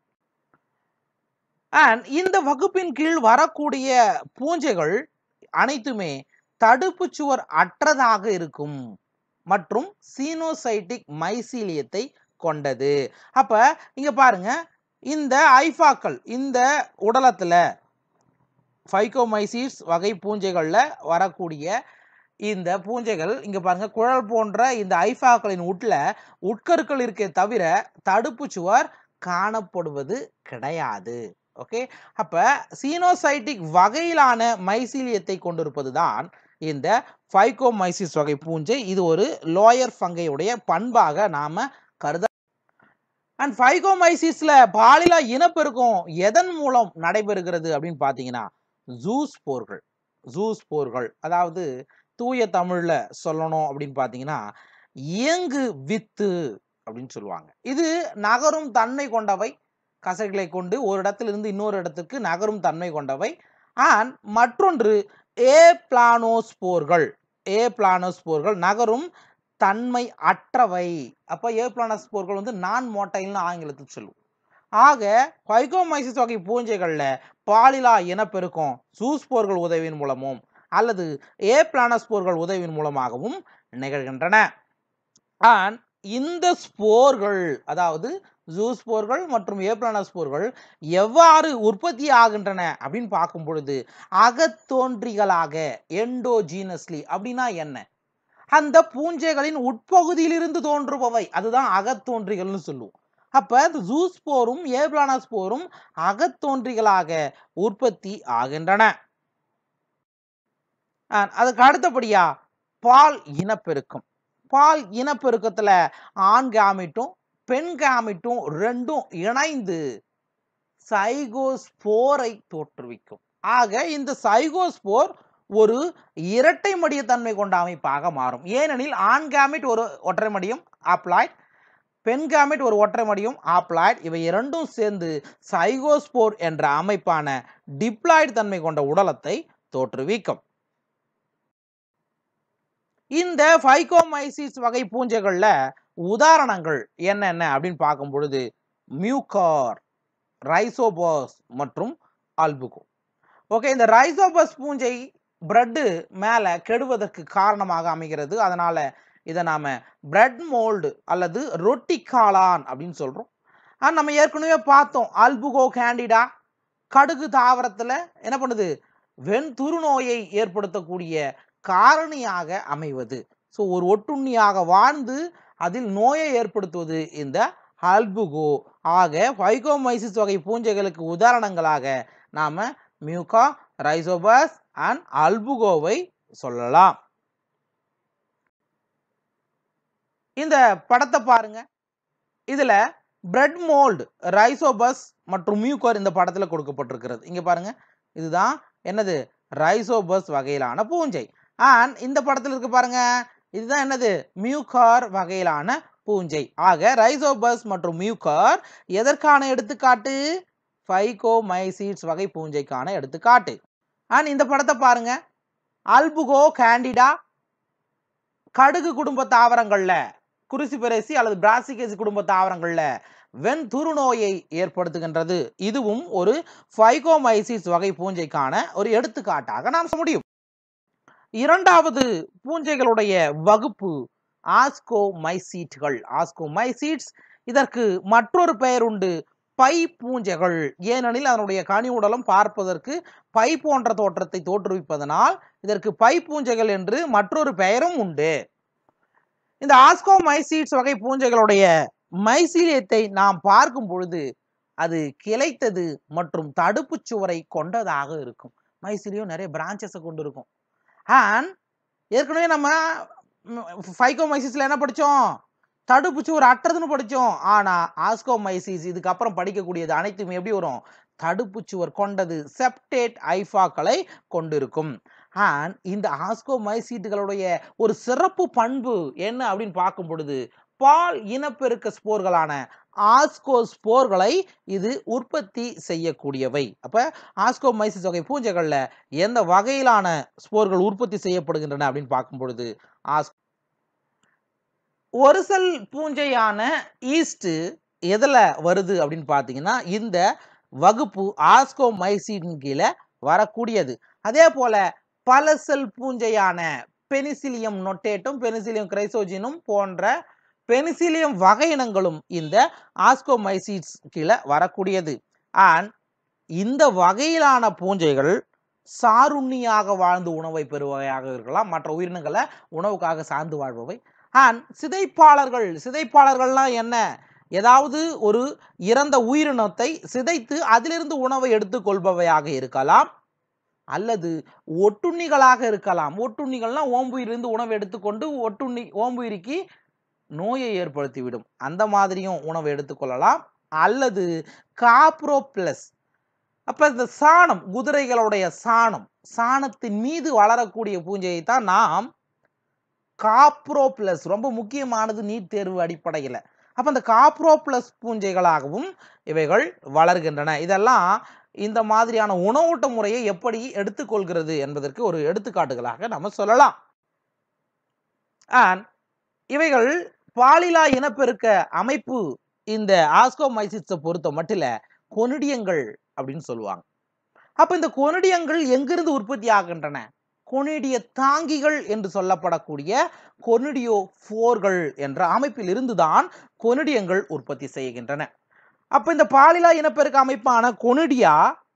அண்ட் இந்த வகுப்பின் கீழ் வரக்கூடிய பூஞ்சைகள் அனைத்துமே தடுப்பு சுவர் அற்றதாக இருக்கும் மற்றும் சீனோசைட்டிக் மைசீலியத்தை கொண்டது அப்ப இங்க பாருங்க இந்த ஐஃபாக்கள் இந்த உடலத்துல ஃபைகோமைசிஸ் வகை பூஞ்சைகள்ல வரக்கூடிய இந்த பூஞ்சைகள் இங்க பாருங்க குழல் போன்ற இந்த ஐஃபாக்களின் உட்ல உட்கருக்கள் இருக்கே தவிர தடுப்பு சுவர் காணப்படுவது கிடையாது ஓகே அப்ப சீனோசைட்டிக் வகையிலான மைசீலியத்தை கொண்டிருப்பது தான் இந்த ஃபைகோமைசிஸ் வகை பூஞ்சை இது ஒரு லோயர் ஃபங்கையுடைய பண்பாக நாம கருத அண்ட் ஃபைகோமைசிஸ்ல பாலிலா இனப்பெருக்கம் எதன் மூலம் நடைபெறுகிறது அப்படின்னு பார்த்தீங்கன்னா ஜூஸ்போர்கள் ஜூஸ்போர்கள் அதாவது தூய தமிழ்ல சொல்லணும் அப்படின்னு பார்த்தீங்கன்னா இயங்கு வித்து அப்படின்னு சொல்லுவாங்க இது நகரும் தன்மை கொண்டவை கசைகளை கொண்டு ஒரு இடத்திலிருந்து இன்னொரு இடத்துக்கு நகரும் தன்மை கொண்டவை அண்ட் மற்றொன்று ஏ பிளானோஸ்போர்கள் ஏ பிளானோஸ்போர்கள் நகரும் தன்மை அற்றவை அப்போ ஏ பிளானோஸ்போர்கள் வந்து நான் மோட்டைல்னு ஆங்கிலத்தில் சொல்லுவோம் ஆக பைகோமைசிஸ் வகை பூஞ்சைகளில் பாலிலா இனப்பெருக்கம் சூஸ்போர்கள் உதவியின் மூலமும் அல்லது ஏ பிளானஸ்போர்கள் உதவியின் மூலமாகவும் நிகழ்கின்றன அண்ட் இந்த ஸ்போர்கள் அதாவது ஜூஸ்போர்கள் மற்றும் ஏப்ளானஸ்போர்கள் எவ்வாறு உற்பத்தி ஆகின்றன அப்படின்னு பார்க்கும் பொழுது அகத்தோன்றிகளாக எண்டோஜீனஸ்லி அப்படின்னா என்ன அந்த பூஞ்சைகளின் உட்பகுதியிலிருந்து தோன்றுபவை அதுதான் அகத்தோன்றிகள்னு சொல்லுவோம் அப்ப இந்த ஜூஸ்போரும் ஏப்ளானஸ்போரும் அகத்தோன்றிகளாக உற்பத்தி ஆகின்றன அஹ் அதுக்கு அடுத்தபடியா பால் இனப்பெருக்கம் பால் இனப்பெருக்கத்துல ஆண் காமிட்டும் பெண் காமிட்டும் ரெண்டும் இணைந்து சைகோஸ்போரை தோற்றுவிக்கும் ஆக இந்த சைகோஸ்போர் ஒரு இரட்டை மடிய தன்மை கொண்ட அமைப்பாக மாறும் ஏனெனில் ஆண் கேமிட் ஒரு ஒற்றை மடியும் ஆப்ளாய்ட் பெண் கேமிட் ஒரு ஒற்றை மடியும் ஆப்ளாய்ட் இவை இரண்டும் சேர்ந்து சைகோஸ்போர் என்ற அமைப்பான டிப்ளாய்டு தன்மை கொண்ட உடலத்தை தோற்றுவிக்கும் இந்த ஃபைகோமைசிஸ் வகை பூஞ்சைகள்ல உதாரணங்கள் என்னென்ன அப்படின்னு பார்க்கும் பொழுது மியூகார் ரைசோபாஸ் மற்றும் ஆல்புகோ ஓகே இந்த ரைசோபஸ் பூஞ்சை பிரெட்டு மேலே கெடுவதற்கு காரணமாக அமைகிறது அதனால இதை நாம பிரெட் மோல்டு அல்லது ரொட்டி காளான் அப்படின்னு சொல்றோம் ஆனா நம்ம ஏற்கனவே பார்த்தோம் ஆல்புகோ கேண்டிடா கடுகு தாவரத்துல என்ன பண்ணுது வெண்துரு நோயை ஏற்படுத்தக்கூடிய காரணியாக அமைவது ஸோ ஒரு ஒட்டுண்ணியாக வாழ்ந்து அதில் நோயை ஏற்படுத்துவது இந்த ஆல்புகோ ஆக ஃபைகோமைசிஸ் வகை பூஞ்சைகளுக்கு உதாரணங்களாக நாம மியூகா ரைசோபஸ் அண்ட் அல்புகோவை சொல்லலாம் இந்த படத்தை பாருங்க இதுல பிரெட் மோல்டு ரைசோபஸ் மற்றும் மியூகோர் இந்த படத்துல கொடுக்கப்பட்டிருக்கிறது இங்க பாருங்க இதுதான் என்னது ரைசோபஸ் வகையிலான பூஞ்சை அண்ட் இந்த படத்துல இருக்கு பாருங்க இதுதான் என்னது மியூகார் வகையிலான பூஞ்சை ஆக ரைசோபஸ் மற்றும் மியூகார் எதற்கான எடுத்துக்காட்டு ஃபைகோமைசிட்ஸ் வகை பூஞ்சைக்கான எடுத்துக்காட்டு அண்ட் இந்த படத்தை பாருங்க அல்புகோ கேண்டிடா கடுகு குடும்ப தாவரங்கள்ல குருசிபெரேசி அல்லது பிராசிகேசி குடும்ப தாவரங்கள்ல வெண்துரு நோயை ஏற்படுத்துகின்றது இதுவும் ஒரு ஃபைகோமைசிஸ் வகை பூஞ்சைக்கான ஒரு எடுத்துக்காட்டாக நாம் சொல்ல முடியும் இரண்டாவது பூஞ்சைகளுடைய வகுப்பு ஆஸ்கோமைசீட்கள் ஆஸ்கோமைசீட்ஸ் இதற்கு மற்றொரு பெயர் உண்டு பை பூஞ்சைகள் ஏனெனில் அதனுடைய கனி உடலம் பார்ப்பதற்கு பை போன்ற தோற்றத்தை தோற்றுவிப்பதனால் இதற்கு பை பூஞ்சைகள் என்று மற்றொரு பெயரும் உண்டு இந்த ஆஸ்கோமைசீட்ஸ் வகை பூஞ்சைகளுடைய மைசீலியத்தை நாம் பார்க்கும் பொழுது அது கிளைத்தது மற்றும் தடுப்புச் சுவரை கொண்டதாக இருக்கும் மைசீலியம் நிறைய பிரான்ச்சஸை கொண்டு இருக்கும் அண்ட் ஏற்கனவே நம்ம ஃபைகோமைசிஸ்ல என்ன படிச்சோம் தடுப்புச்சு ஒரு அற்றதுன்னு படிச்சோம் ஆனா ஆஸ்கோமைசிஸ் இதுக்கப்புறம் படிக்கக்கூடியது அனைத்துமே எப்படி வரும் தடுப்புச்சுவர் கொண்டது செப்டேட் ஐஃபாக்களை கொண்டிருக்கும் அண்ட் இந்த ஆஸ்கோமைசீட்டுகளுடைய ஒரு சிறப்பு பண்பு என்ன அப்படின்னு பார்க்கும் பொழுது பால் இனப்பெருக்க ஸ்போர்களான ஆஸ்கோஸ்போர்களை இது உற்பத்தி செய்யக்கூடியவை அப்ப ஆஸ்கோமைசிஸ் வகை பூஞ்சைகள்ல எந்த வகையிலான ஸ்போர்கள் உற்பத்தி செய்யப்படுகின்றன அப்படின்னு பார்க்கும் பொழுது ஆஸ் ஒரு செல் பூஞ்சையான ஈஸ்ட் எதுல வருது அப்படின்னு பார்த்தீங்கன்னா இந்த வகுப்பு ஆஸ்கோமைசின் கீழே வரக்கூடியது அதே போல பல செல் பூஞ்சையான பெனிசிலியம் நொட்டேட்டும் பெனிசிலியம் கிரைசோஜினும் போன்ற பெனிசிலியம் வகை இனங்களும் இந்த ஆஸ்கோமைசிட்ஸ் கீழே வரக்கூடியது அண்ட் இந்த வகையிலான பூஞ்சைகள் சாருண்ணியாக வாழ்ந்து உணவை பெறுபவையாக இருக்கலாம் மற்ற உயிரினங்களை உணவுக்காக சார்ந்து வாழ்பவை அண்ட் சிதைப்பாளர்கள் சிதைப்பாளர்கள்லாம் என்ன ஏதாவது ஒரு இறந்த உயிரினத்தை சிதைத்து அதிலிருந்து உணவை எடுத்துக்கொள்பவையாக இருக்கலாம் அல்லது ஒட்டுண்ணிகளாக இருக்கலாம் ஒட்டுண்ணிகள்னா ஓம்புயிரிலிருந்து உணவு எடுத்துக்கொண்டு ஒட்டுண்ணி ஓம்புயிரிக்கு நோயை ஏற்படுத்திவிடும் அந்த மாதிரியும் உணவை எடுத்துக்கொள்ளலாம் அல்லது காப்ரோப்ளஸ் அப்ப இந்த சாணம் குதிரைகளுடைய சாணம் சாணத்தின் மீது வளரக்கூடிய பூஞ்சையை தான் நாம் காப்ரோப்ளஸ் ரொம்ப முக்கியமானது நீட் தேர்வு அடிப்படையில் அப்ப அந்த காப்ரோப்ளஸ் பூஞ்சைகளாகவும் இவைகள் வளர்கின்றன இதெல்லாம் இந்த மாதிரியான உணவூட்ட முறையை எப்படி எடுத்துக்கொள்கிறது என்பதற்கு ஒரு எடுத்துக்காட்டுகளாக நம்ம சொல்லலாம் அண்ட் இவைகள் பாலிலா இனப்பெருக்க அமைப்பு இந்த ஆஸ்கோமைசிஸை பொறுத்த மட்டில கொனிடியங்கள் அப்படின்னு சொல்லுவாங்க அப்ப இந்த கொனிடியங்கள் எங்கிருந்து உற்பத்தி ஆகின்றன கொனிடிய தாங்கிகள் என்று சொல்லப்படக்கூடிய கொனிடியோ போர்கள் என்ற அமைப்பில் இருந்துதான் கொனிடியங்கள் உற்பத்தி செய்கின்றன அப்ப இந்த பாலிலா இனப்பெருக்க அமைப்பான கொனிடியா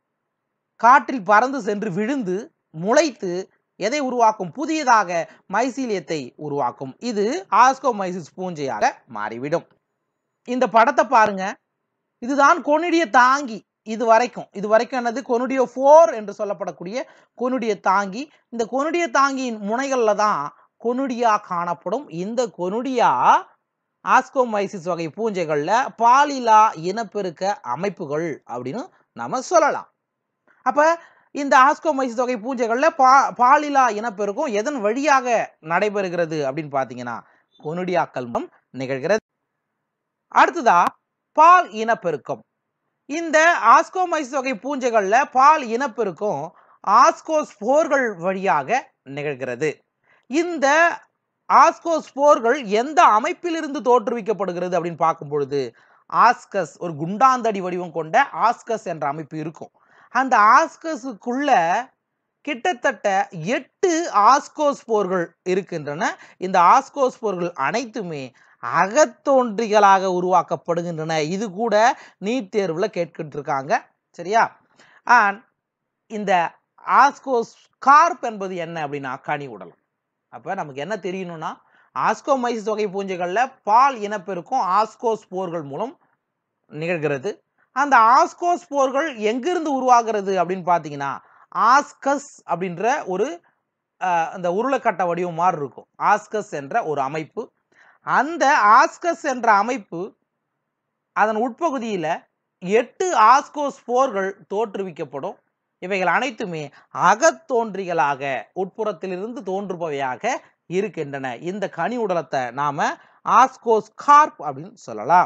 காற்றில் பறந்து சென்று விழுந்து முளைத்து எதை உருவாக்கும் புதியதாக மைசீலியத்தை உருவாக்கும் இது ஆஸ்கோமைசிஸ் பூஞ்சையாக மாறிவிடும் இந்த படத்தை பாருங்க இதுதான் கொனிடிய தாங்கி இது வரைக்கும் இது வரைக்கும் என்னது கொனுடியோ ஃபோர் என்று சொல்லப்படக்கூடிய கொனுடிய தாங்கி இந்த கொனுடிய தாங்கியின் முனைகள்ல தான் கொனுடியா காணப்படும் இந்த கொனுடியா ஆஸ்கோமைசிஸ் வகை பூஞ்சைகள்ல பாலிலா இனப்பெருக்க அமைப்புகள் அப்படின்னு நம்ம சொல்லலாம் அப்ப இந்த ஆஸ்கோமைசிஸ் வகை பூஞ்சைகள்ல பா பாலிலா இனப்பெருக்கம் எதன் வழியாக நடைபெறுகிறது அப்படின்னு பார்த்தீங்கன்னா கொனுடியாக்கள் மூலம் நிகழ்கிறது அடுத்ததா பால் இனப்பெருக்கம் இந்த ஆஸ்கோமைசிஸ் வகை பூஞ்சைகள்ல பால் இனப்பெருக்கம் ஆஸ்கோஸ்போர்கள் வழியாக நிகழ்கிறது இந்த ஆஸ்கோஸ்போர்கள் எந்த அமைப்பிலிருந்து தோற்றுவிக்கப்படுகிறது அப்படின்னு பார்க்கும் பொழுது ஆஸ்கஸ் ஒரு குண்டாந்தடி வடிவம் கொண்ட ஆஸ்கஸ் என்ற அமைப்பு இருக்கும் அந்த ஆஸ்கஸுக்குள்ள கிட்டத்தட்ட எட்டு ஆஸ்கோஸ்போர்கள் இருக்கின்றன இந்த ஆஸ்கோஸ்போர்கள் அனைத்துமே அகத்தோன்றிகளாக உருவாக்கப்படுகின்றன இது கூட நீட் தேர்வுல கேட்டுக்கிட்டு இருக்காங்க சரியா அண்ட் இந்த ஆஸ்கோஸ் கார்ப் என்பது என்ன அப்படின்னா கனி உடலம் அப்ப நமக்கு என்ன தெரியணும்னா ஆஸ்கோமைசிஸ் வகை பூஞ்சைகள்ல பால் இனப்பெருக்கம் ஆஸ்கோஸ்போர்கள் மூலம் நிகழ்கிறது அந்த ஆஸ்கோஸ்போர்கள் எங்கிருந்து உருவாகிறது அப்படின்னு பார்த்தீங்கன்னா ஆஸ்கஸ் அப்படின்ற ஒரு அஹ், அந்த உருளைக்கட்ட வடிவம் மாதிரி இருக்கும் ஆஸ்கஸ் என்ற ஒரு அமைப்பு அந்த ஆஸ்கஸ் என்ற அமைப்பு அதன் உட்பகுதியில எட்டு ஆஸ்கோஸ்போர்கள் தோற்றுவிக்கப்படும் இவைகள் அனைத்துமே அகத்தோன்றிகளாக உட்புறத்திலிருந்து தோன்றுபவையாக இருக்கின்றன இந்த கனி உடலத்தை நாம ஆஸ்கோஸ்கார்ப் அப்படின்னு சொல்லலாம்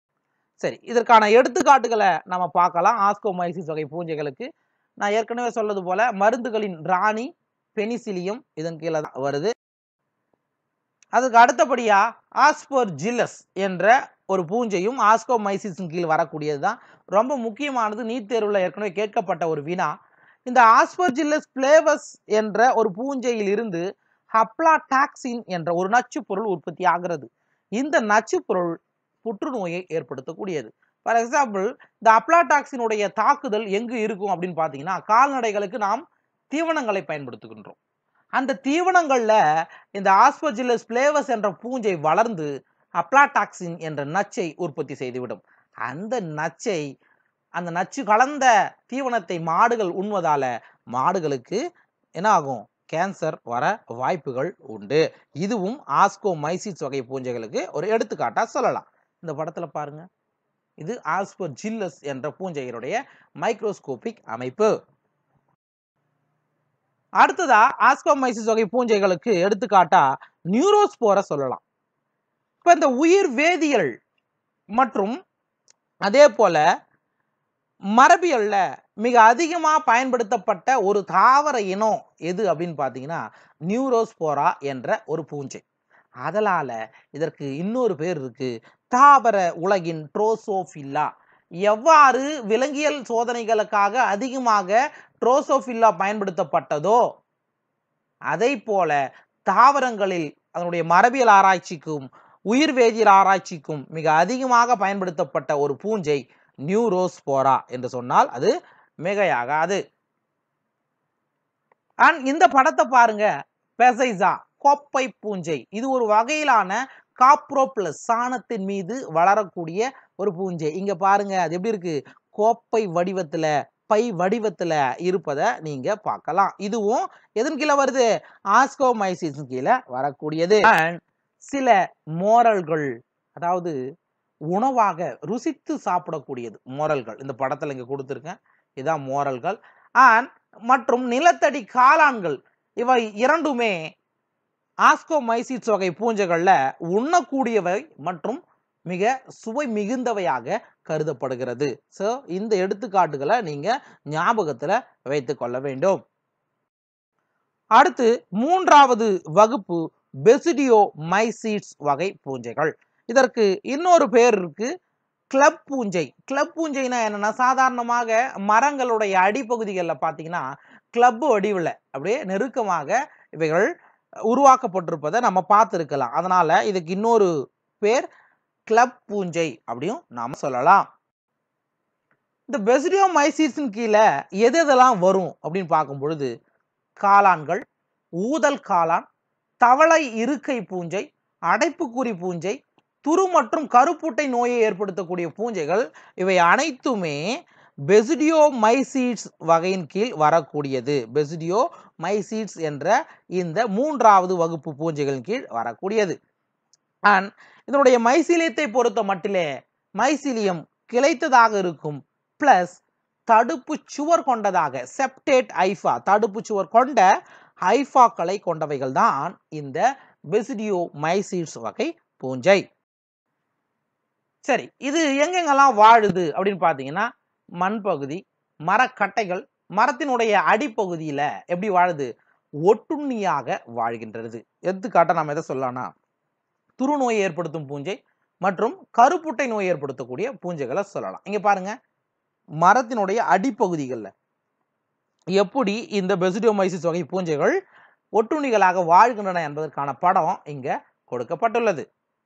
சரி இதற்கான எடுத்துக்காட்டுகளை நம்ம பார்க்கலாம் ஆஸ்கோமைசிஸ் வகை பூஞ்சைகளுக்கு நான் ஏற்கனவே சொன்னது போல மருந்துகளின் ராணி பெனிசிலியம் இதன் கீழே தான் வருது அதுக்கு அடுத்தபடியா ஆஸ்பர் ஜில்லஸ் என்ற ஒரு பூஞ்சையும் ஆஸ்கோமைசிஸின் கீழ் வரக்கூடியது தான் ரொம்ப முக்கியமானது நீட் தேர்வில் ஏற்கனவே கேட்கப்பட்ட ஒரு வினா இந்த ஆஸ்பர்ஜில்லஸ் பிளேவஸ் என்ற ஒரு பூஞ்சையில் இருந்து ஹப்ளாடாக்சின் என்ற ஒரு நச்சுப் பொருள் உற்பத்தி ஆகிறது இந்த நச்சுப் பொருள் புற்றுநோயை ஏற்படுத்தக்கூடியது ஃபார் எக்ஸாம்பிள் இந்த அப்ளாடாக்சினுடைய தாக்குதல் எங்கு இருக்கும் அப்படின்னு பார்த்தீங்கன்னா கால்நடைகளுக்கு நாம் தீவனங்களை பயன்படுத்துகின்றோம் அந்த தீவனங்கள்ல இந்த ஆஸ்பர்ஜில்லஸ் பிளேவஸ் என்ற பூஞ்சை வளர்ந்து அப்ளாடாக்சின் என்ற நச்சை உற்பத்தி செய்துவிடும் அந்த நச்சை அந்த நச்சு கலந்த தீவனத்தை மாடுகள் உண்வதால மாடுகளுக்கு என்ன ஆகும் கேன்சர் வர வாய்ப்புகள் உண்டு இதுவும் ஆஸ்கோமைசிஸ் வகை பூஞ்சைகளுக்கு ஒரு எடுத்துக்காட்டா சொல்லலாம் இந்த படத்துல பாருங்க இது ஆஸ்பர் ஜில்லஸ் என்ற பூஞ்சையினுடைய மைக்ரோஸ்கோபிக் அமைப்பு அடுத்ததா ஆஸ்கோமைசிஸ் வகை பூஞ்சைகளுக்கு எடுத்துக்காட்டா நியூரோஸ்போரை சொல்லலாம் இப்ப இந்த உயிர் வேதியியல் மற்றும் அதே போல மரபியல்ல மிக அதிகமா பயன்படுத்தப்பட்ட ஒரு தாவர இனம் எது அப்படின்னு பார்த்தீங்கன்னா நியூரோஸ்போரா என்ற ஒரு பூஞ்சை அதனால இதற்கு இன்னொரு பேர் இருக்கு தாவர உலகின் ட்ரோசோஃபில்லா எவ்வாறு விலங்கியல் சோதனைகளுக்காக அதிகமாக ட்ரோசோஃபில்லா பயன்படுத்தப்பட்டதோ அதை போல தாவரங்களில் அதனுடைய மரபியல் ஆராய்ச்சிக்கும் உயிர் வேதியியல் ஆராய்ச்சிக்கும் மிக அதிகமாக பயன்படுத்தப்பட்ட ஒரு பூஞ்சை நியூரோஸ்போரா என்று சொன்னால் அது மிகையாகாது அண்ட் இந்த படத்தை பாருங்க பெசைசா கோப்பை பூஞ்சை இது ஒரு வகையிலான காப்ரோப்ளஸ் சாணத்தின் மீது வளரக்கூடிய ஒரு பூஞ்சை இங்க பாருங்க அது எப்படி இருக்கு கோப்பை வடிவத்துல பை வடிவத்துல இருப்பதை நீங்க பார்க்கலாம் இதுவும் எதன் கீழே வருது ஆஸ்கோமைசிஸ் கீழே வரக்கூடியது அண்ட் சில மோரல்கள் அதாவது உணவாக ருசித்து சாப்பிடக்கூடியது மோரல்கள் இந்த படத்துல இங்க கொடுத்துருக்கேன் இதான் மோரல்கள் அண்ட் மற்றும் நிலத்தடி காளான்கள் இவை இரண்டுமே ஆஸ்கோமைசிஸ் வகை பூஞ்சைகள்ல உண்ணக்கூடியவை மற்றும் மிக சுவை மிகுந்தவையாக கருதப்படுகிறது ஸோ இந்த எடுத்துக்காட்டுகளை நீங்க ஞாபகத்துல வைத்துக் கொள்ள வேண்டும் அடுத்து மூன்றாவது வகுப்பு பெசிடியோ மைசீட்ஸ் வகை பூஞ்சைகள் இதற்கு இன்னொரு பேர் இருக்கு கிளப் பூஞ்சை கிளப் பூஞ்சைனா என்னன்னா சாதாரணமாக மரங்களுடைய அடிப்பகுதிகளில் பார்த்தீங்கன்னா கிளப் வடிவில் அப்படியே நெருக்கமாக இவைகள் உருவாக்கப்பட்டிருப்பதை நம்ம பார்த்துருக்கலாம் அதனால இதுக்கு இன்னொரு பேர் கிளப் பூஞ்சை அப்படியும் நாம சொல்லலாம் இந்த பெசிடியோ மைசீஸின் கீழே எது எதெல்லாம் வரும் அப்படின்னு பார்க்கும் பொழுது காளான்கள் ஊதல் காளான் தவளை இருக்கை பூஞ்சை அடைப்புக்குறி பூஞ்சை துரு மற்றும் கருப்புட்டை நோயை ஏற்படுத்தக்கூடிய பூஞ்சைகள் இவை அனைத்துமே பெசிடியோ மைசீட்ஸ் வகையின் கீழ் வரக்கூடியது பெசிடியோ மைசீட்ஸ் என்ற இந்த மூன்றாவது வகுப்பு பூஞ்சைகளின் கீழ் வரக்கூடியது அண்ட் இதனுடைய மைசீலியத்தை பொறுத்த மட்டிலே மைசீலியம் கிளைத்ததாக இருக்கும் பிளஸ் தடுப்பு சுவர் கொண்டதாக செப்டேட் ஐஃபா தடுப்பு சுவர் கொண்ட ஐஃபாக்களை கொண்டவைகள் தான் இந்த பெசிடியோ மைசீட்ஸ் வகை பூஞ்சை சரி இது எங்கெங்கெல்லாம் வாழுது அப்படின்னு பார்த்தீங்கன்னா மண் பகுதி மரக்கட்டைகள் மரத்தினுடைய அடிப்பகுதியில எப்படி வாழுது ஒட்டுண்ணியாக வாழ்கின்றது எடுத்துக்காட்ட நாம் எதை சொல்லலாம்னா துருநோயை ஏற்படுத்தும் பூஞ்சை மற்றும் கருப்புட்டை நோய் ஏற்படுத்தக்கூடிய பூஞ்சைகளை சொல்லலாம் இங்க பாருங்க மரத்தினுடைய அடிப்பகுதிகளில் எப்படி இந்த பெசிடியோமைசிஸ் வகை பூஞ்சைகள் ஒட்டுண்ணிகளாக வாழ்கின்றன என்பதற்கான படம் இங்க கொடுக்கப்பட்டுள்ளது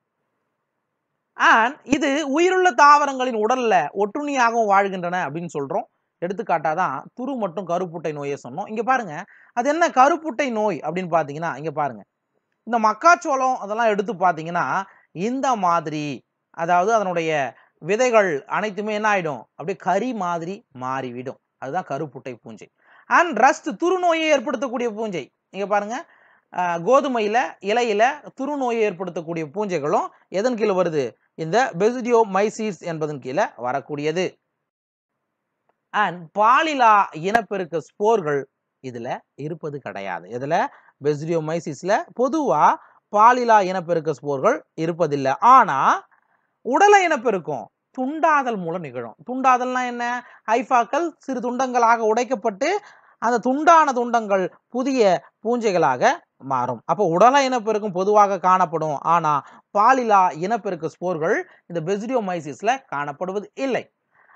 அண்ட் இது உயிருள்ள தாவரங்களின் உடல்ல ஒட்டுண்ணியாகவும் வாழ்கின்றன அப்படின்னு சொல்றோம் எடுத்துக்காட்டாதான் துரு மற்றும் கருப்புட்டை நோயை சொன்னோம் இங்க பாருங்க அது என்ன கருப்புட்டை நோய் அப்படின்னு பாத்தீங்கன்னா இங்க பாருங்க இந்த மக்காச்சோளம் அதெல்லாம் எடுத்து பார்த்தீங்கன்னா இந்த மாதிரி அதாவது அதனுடைய விதைகள் அனைத்துமே என்ன ஆயிடும் அப்படியே கறி மாதிரி மாறிவிடும் அதுதான் கருப்புட்டை பூஞ்சை அண்ட் ரஸ்ட் துருநோயை ஏற்படுத்தக்கூடிய பூஞ்சை இங்க பாருங்க அஹ், கோதுமையில இலையில துருநோயை ஏற்படுத்தக்கூடிய பூஞ்சைகளும் எதன் கீழே வருது இந்த பெசிடியோ மைசீஸ் என்பதன் கீழே வரக்கூடியது அண்ட் பாலிலா இனப்பெருக்க ஸ்போர்கள் இதுல இருப்பது கிடையாது இதுல பெசிடியோ மைசிஸ்ல பொதுவா பாலிலா இனப்பெருக்க ஸ்போர்கள் இருப்பதில்லை ஆனா உடல இனப்பெருக்கம் துண்டாதல் மூலம் நிகழும் துண்டாதல்னா என்ன ஐஃபாக்கள் சிறு துண்டங்களாக உடைக்கப்பட்டு அந்த துண்டான துண்டங்கள் புதிய பூஞ்சைகளாக மாறும் அப்போ உடல இனப்பெருக்கம் பொதுவாக காணப்படும் ஆனா பாலிலா இனப்பெருக்க ஸ்போர்கள் இந்த பெசிடியோமைசிஸ்ல காணப்படுவது இல்லை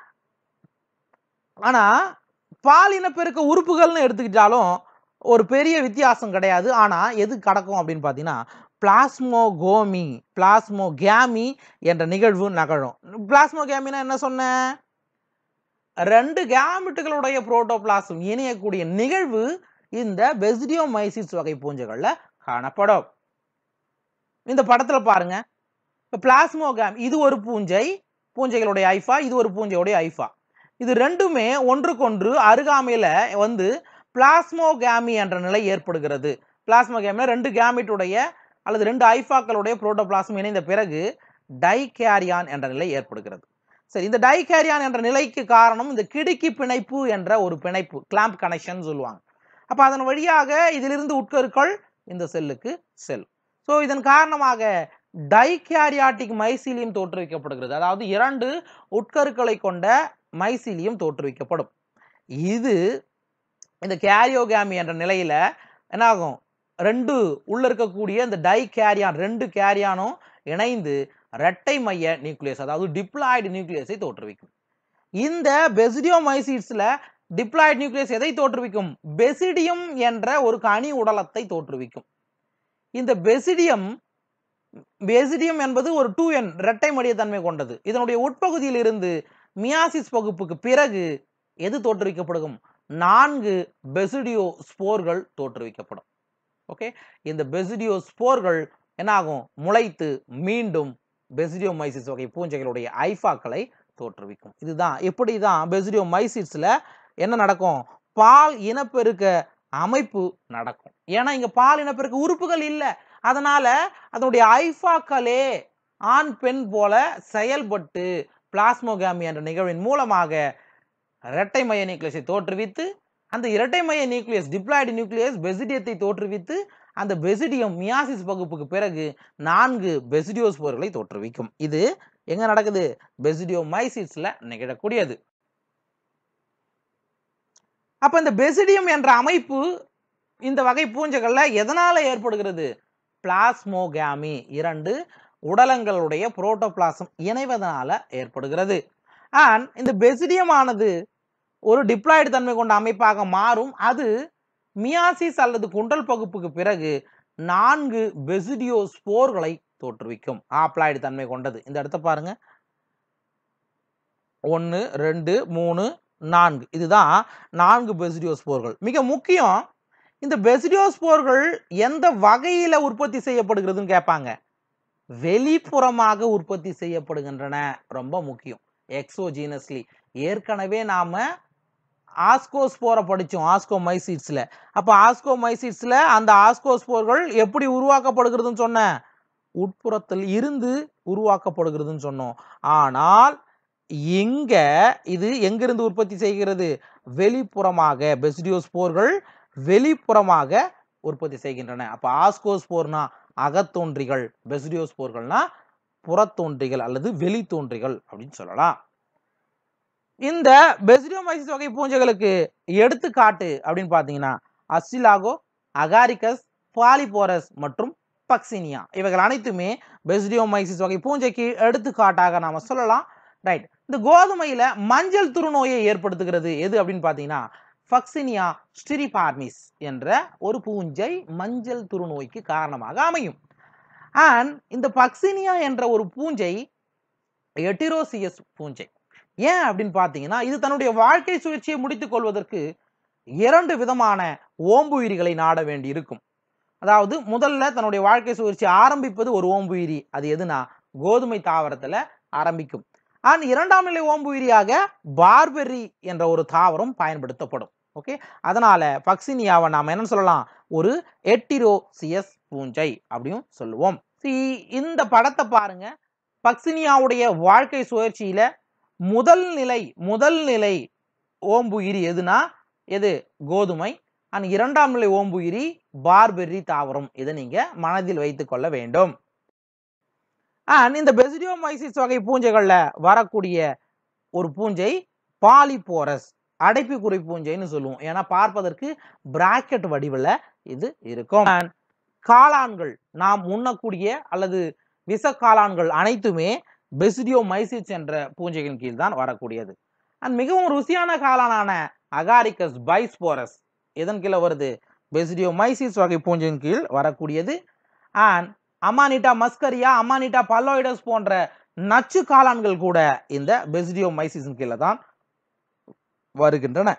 ஆனா பால் இனப்பெருக்க உறுப்புகள்னு எடுத்துக்கிட்டாலும் ஒரு பெரிய வித்தியாசம் கிடையாது ஆனா எது கடக்கும் அப்படின்னு பார்த்தீங்கன்னா பிளாஸ்மோகோமி பிளாஸ்மோகேமி என்ற நிகழ்வு நகழும் பிளாஸ்மோகேமினா என்ன சொன்னேன் ரெண்டு கேமிட்டுகளுடைய புரோட்டோபிளாசம் இணையக்கூடிய நிகழ்வு இந்த பெசிடியோமைசிஸ் வகை பூஞ்சைகள்ல காணப்படும் இந்த படத்துல பாருங்க இப்போ பிளாஸ்மோகேம் இது ஒரு பூஞ்சை பூஞ்சைகளுடைய ஐஃபா இது ஒரு பூஞ்சையுடைய ஐஃபா இது ரெண்டுமே ஒன்றுக்கொன்று அருகாமையில வந்து பிளாஸ்மோகேமி என்ற நிலை ஏற்படுகிறது பிளாஸ்மோகேமில ரெண்டு கேமிட்டுடைய அல்லது ரெண்டு ஐஃபாக்களுடைய புரோட்டோபிளாசம் இணைந்த பிறகு டைகேரியான் என்ற நிலை ஏற்படுகிறது சரி இந்த டைகேரியான் என்ற நிலைக்கு காரணம் இந்த கிடுக்கி பிணைப்பு என்ற ஒரு பிணைப்பு கிளாம்ப் கனெக்ஷன் சொல்லுவாங்க அப்ப அதன் வழியாக இதிலிருந்து உட்கருக்கள் இந்த செல்லுக்கு செல்லும் ஸோ இதன் காரணமாக டைகேரியாட்டிக் மைசீலியம் தோற்றுவிக்கப்படுகிறது அதாவது இரண்டு உட்கருக்களை கொண்ட மைசீலியம் தோற்றுவிக்கப்படும் இது இந்த கேரியோகாமி என்ற நிலையில என்னாகும் ரெண்டு உள்ள இருக்கக்கூடிய இந்த டை கேரியான் ரெண்டு கேரியானும் இணைந்து இரட்டை மைய நியூக்ளியஸ் அதாவது டிப்ளாய்டு நியூக்ளியஸை தோற்றுவிக்கும் இந்த பெசிடியோமைசிட்ஸ்ல டிப்ளாய்டு நியூக்ளியஸ் எதை தோற்றுவிக்கும் பெசிடியம் என்ற ஒரு கனி உடலத்தை தோற்றுவிக்கும் இந்த பெசிடியம் பெசிடியம் என்பது ஒரு டூ என் இரட்டை மடியத்தன்மை கொண்டது இதனுடைய உட்பகுதியில் இருந்து மியாசிஸ் பகுப்புக்கு பிறகு எது தோற்றுவிக்கப்படும் நான்கு பெசிடியோ ஸ்போர்கள் தோற்றுவிக்கப்படும் ஓகே இந்த பெசிடியோ ஸ்போர்கள் என்னாகும் முளைத்து மீண்டும் பெசிடியோமைசிஸ் வகை பூஞ்சைகளுடைய ஐஃபாக்களை தோற்றுவிக்கும் இதுதான் இப்படி தான் பெசிடியோமைசிஸ்ல என்ன நடக்கும் பால் இனப்பெருக்க அமைப்பு நடக்கும் ஏன்னா இங்க பால் இனப்பெருக்க உறுப்புகள் இல்லை அதனால அதனுடைய ஐஃபாக்களே ஆண் பெண் போல செயல்பட்டு பிளாஸ்மோகாமி என்ற நிகழ்வின் மூலமாக இரட்டை மைய நியூக்ளியஸை தோற்றுவித்து அந்த இரட்டை மைய நியூக்ளியஸ் டிப்ளாய்டு நியூக்ளியஸ் பெசிடியத்தை தோற்றுவித்து அந்த பெசிடியம் மியாசிஸ் பகுப்புக்கு பிறகு நான்கு பெசிடியோஸ்போர்களை தோற்றுவிக்கும் இது எங்க நடக்குது பெசிடியோ மைசிஸ்ல நிகழக்கூடியது அப்ப இந்த பெசிடியம் என்ற அமைப்பு இந்த வகை பூஞ்சைகள்ல எதனால ஏற்படுகிறது பிளாஸ்மோகாமி இரண்டு உடலங்களுடைய புரோட்டோபிளாசம் இணைவதனால ஏற்படுகிறது அண்ட் இந்த பெசிடியம் ஆனது ஒரு டிப்ளாய்டு தன்மை கொண்ட அமைப்பாக மாறும் அது மியாசிஸ் அல்லது குண்டல் பகுப்புக்கு பிறகு நான்கு பெசிடியோ ஸ்போர்களை தோற்றுவிக்கும் ஆப்ளாய்டு தன்மை கொண்டது இந்த இடத்த பாருங்க ஒன்று ரெண்டு மூணு நான்கு இதுதான் நான்கு பெசிடியோ ஸ்போர்கள் மிக முக்கியம் இந்த பெசிடியோ ஸ்போர்கள் எந்த வகையில உற்பத்தி செய்யப்படுகிறதுன்னு கேட்பாங்க வெளிப்புறமாக உற்பத்தி செய்யப்படுகின்றன ரொம்ப முக்கியம் எக்ஸோஜீனஸ்லி ஏற்கனவே நாம ஆஸ்கோஸ்போரை படித்தோம் ஆஸ்கோ மைசீட்ஸில் அப்போ ஆஸ்கோ மைசீட்ஸில் அந்த ஆஸ்கோஸ்போர்கள் எப்படி உருவாக்கப்படுகிறதுன்னு சொன்னேன் உட்புறத்தில் இருந்து உருவாக்கப்படுகிறதுன்னு சொன்னோம் ஆனால் இங்க இது எங்கிருந்து உற்பத்தி செய்கிறது வெளிப்புறமாக பெசிடியோஸ்போர்கள் வெளிப்புறமாக உற்பத்தி செய்கின்றன அப்போ ஆஸ்கோஸ்போர்னா அகத்தோன்றிகள் பெசிடியோஸ்போர்கள்னா புறத்தோன்றிகள் அல்லது வெளித்தோன்றிகள் அப்படின்னு சொல்லலாம் இந்த பெசிடியோமைசிஸ் வகை பூஞ்சைகளுக்கு எடுத்துக்காட்டு அப்படின்னு பார்த்தீங்கன்னா அசிலாகோ அகாரிகஸ் பாலிபோரஸ் மற்றும் பக்சினியா இவைகள் அனைத்துமே பெசிடியோமைசிஸ் வகை பூஞ்சைக்கு எடுத்துக்காட்டாக நாம சொல்லலாம் ரைட் இந்த கோதுமையில மஞ்சள் துருநோயை ஏற்படுத்துகிறது எது அப்படின்னு பார்த்தீங்கன்னா ஃபக்சினியா ஸ்டிரிபார்மிஸ் என்ற ஒரு பூஞ்சை மஞ்சள் துருநோய்க்கு காரணமாக அமையும் அண்ட் இந்த பக்சினியா என்ற ஒரு பூஞ்சை எட்டிரோசியஸ் பூஞ்சை ஏன் அப்படின்னு பார்த்தீங்கன்னா இது தன்னுடைய வாழ்க்கை சுழற்சியை முடித்துக் கொள்வதற்கு இரண்டு விதமான ஓம்புயிரிகளை நாட வேண்டி இருக்கும் அதாவது முதல்ல தன்னுடைய வாழ்க்கை சுழற்சி ஆரம்பிப்பது ஒரு ஓம்புயிரி அது எதுனா கோதுமை தாவரத்துல ஆரம்பிக்கும் அண்ட் இரண்டாம் நிலை ஓம்புயிரியாக பார்பெரி என்ற ஒரு தாவரம் பயன்படுத்தப்படும் ஓகே அதனால பக்சினியாவை நாம என்ன சொல்லலாம் ஒரு எட்டிரோசியஸ் பூஞ்சை அப்படியும் சொல்லுவோம் See, இந்த படத்தை பாருங்க பக்சினியாவுடைய வாழ்க்கை சுழற்சியில முதல் நிலை முதல் நிலை ஓம்புயிரி எதுனா எது கோதுமை அண்ட் இரண்டாம் நிலை ஓம்புயிரி பார்பெர்ரி தாவரம் இதை நீங்க மனதில் வைத்துக் கொள்ள வேண்டும் அண்ட் இந்த பெசிடியோமைசிஸ் வகை பூஞ்சைகள்ல வரக்கூடிய ஒரு பூஞ்சை பாலிபோரஸ் அடைப்புக்குறி பூஞ்சைன்னு சொல்லுவோம் ஏன்னா பார்ப்பதற்கு பிராக்கெட் வடிவில் இது இருக்கும் And காளான்கள் நாம் உண்ணக்கூடிய அல்லது விஷ காளான்கள் அனைத்துமே பெசிடியோ மைசிஸ் என்ற பூஞ்சைகளின் கீழ் தான் வரக்கூடியது அண்ட் மிகவும் ருசியான காளானான அகாரிகஸ் பைஸ்போரஸ் எதன் கீழே வருது பெசிடியோ மைசிஸ் வகை பூஞ்சையின் கீழ் வரக்கூடியது அண்ட் அமானிட்டா மஸ்கரியா அமானிட்டா பல்லோயிடஸ் போன்ற நச்சு காளான்கள் கூட இந்த பெசிடியோ மைசிஸின் கீழே தான் வருகின்றன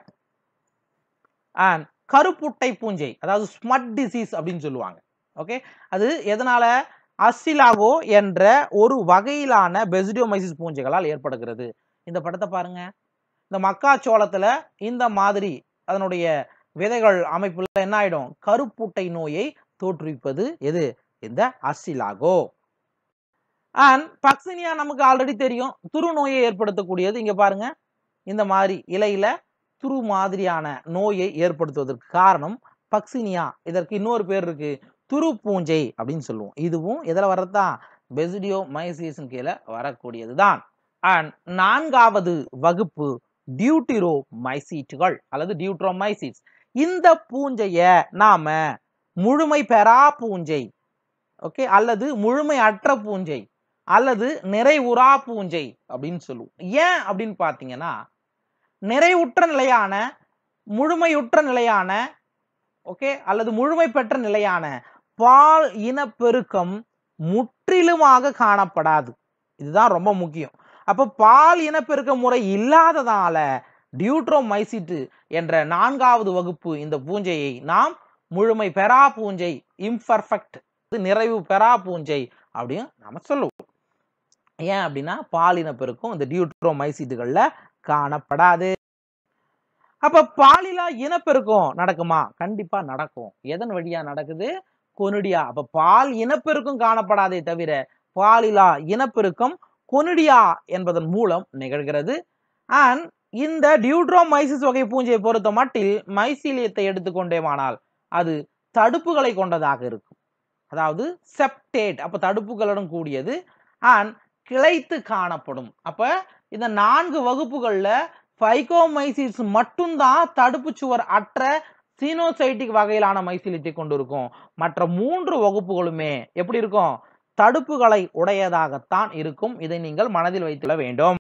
அண்ட் கருப்புட்டை பூஞ்சை அதாவது ஸ்மட் டிசீஸ் அப்படின்னு சொல்லுவாங்க ஓகே அது எதனால அசிலாகோ என்ற ஒரு வகையிலான பெசிடியோமைசிஸ் பூஞ்சைகளால் ஏற்படுகிறது இந்த படத்தை பாருங்க இந்த மக்காச்சோளத்துல இந்த மாதிரி அதனுடைய விதைகள் அமைப்புல என்ன ஆயிடும் கருப்புட்டை நோயை தோற்றுவிப்பது எது இந்த அசிலாகோ அண்ட் பக்சினியா நமக்கு ஆல்ரெடி தெரியும் துரு நோயை ஏற்படுத்தக்கூடியது இங்க பாருங்க இந்த மாதிரி இலையில துரு மாதிரியான நோயை ஏற்படுத்துவதற்கு காரணம் பக்சினியா இதற்கு இன்னொரு பேர் இருக்கு துரு பூஞ்சை அப்படின்னு சொல்லுவோம் இதுவும் இதில் வர்றதுதான் பெசிடியோ மைசிஸின் கீழே வரக்கூடியதுதான் அண்ட் நான்காவது வகுப்பு டியூட்டிரோ மைசீட்டுகள் அல்லது டியூட்ரோமைசிஸ் இந்த பூஞ்சைய நாம முழுமை பெறா பூஞ்சை ஓகே அல்லது முழுமை அற்ற பூஞ்சை அல்லது நிறைவுறா பூஞ்சை அப்படின்னு சொல்லுவோம் ஏன் அப்படின்னு பார்த்தீங்கன்னா நிறைவுற்ற நிலையான முழுமையுற்ற நிலையான ஓகே அல்லது முழுமை பெற்ற நிலையான பால் இனப்பெருக்கம் முற்றிலுமாக காணப்படாது இதுதான் ரொம்ப முக்கியம் அப்போ பால் இனப்பெருக்க முறை இல்லாததால டியூட்ரோமைசிட்டு என்ற நான்காவது வகுப்பு இந்த பூஞ்சையை நாம் முழுமை பெறா பூஞ்சை இம்பர்ஃபெக்ட் நிறைவு பெறா பூஞ்சை அப்படின்னு நாம சொல்லுவோம் ஏன் அப்படின்னா பாலின பெருக்கம் இந்த டியூட்ரோமைசிட்டுகள்ல காணப்படாது அப்ப பாலிலா இனப்பெருக்கம் நடக்குமா கண்டிப்பா நடக்கும் எதன் வழியா நடக்குது கொனுடியா அப்ப பால் இனப்பெருக்கம் காணப்படாதே தவிர பாலிலா இனப்பெருக்கம் கொனுடியா என்பதன் மூலம் நிகழ்கிறது அண்ட் இந்த டியூட்ரோமைசிஸ் வகை பூஞ்சையை பொறுத்த மட்டில் மைசீலியத்தை எடுத்துக்கொண்டேமானால் அது தடுப்புகளை கொண்டதாக இருக்கும் அதாவது செப்டேட் அப்ப தடுப்புகளுடன் கூடியது அண்ட் கிளைத்து காணப்படும் அப்ப இந்த நான்கு வகுப்புகள்ல ஃபைகோமைசிஸ் மட்டும்தான் தடுப்பு சுவர் அற்ற சீனோசைட்டிக் வகையிலான மைசிலியத்தை கொண்டிருக்கும் மற்ற மூன்று வகுப்புகளுமே எப்படி இருக்கும் தடுப்புகளை உடையதாகத்தான் இருக்கும் இதை நீங்கள் மனதில் வைத்துள்ள வேண்டும்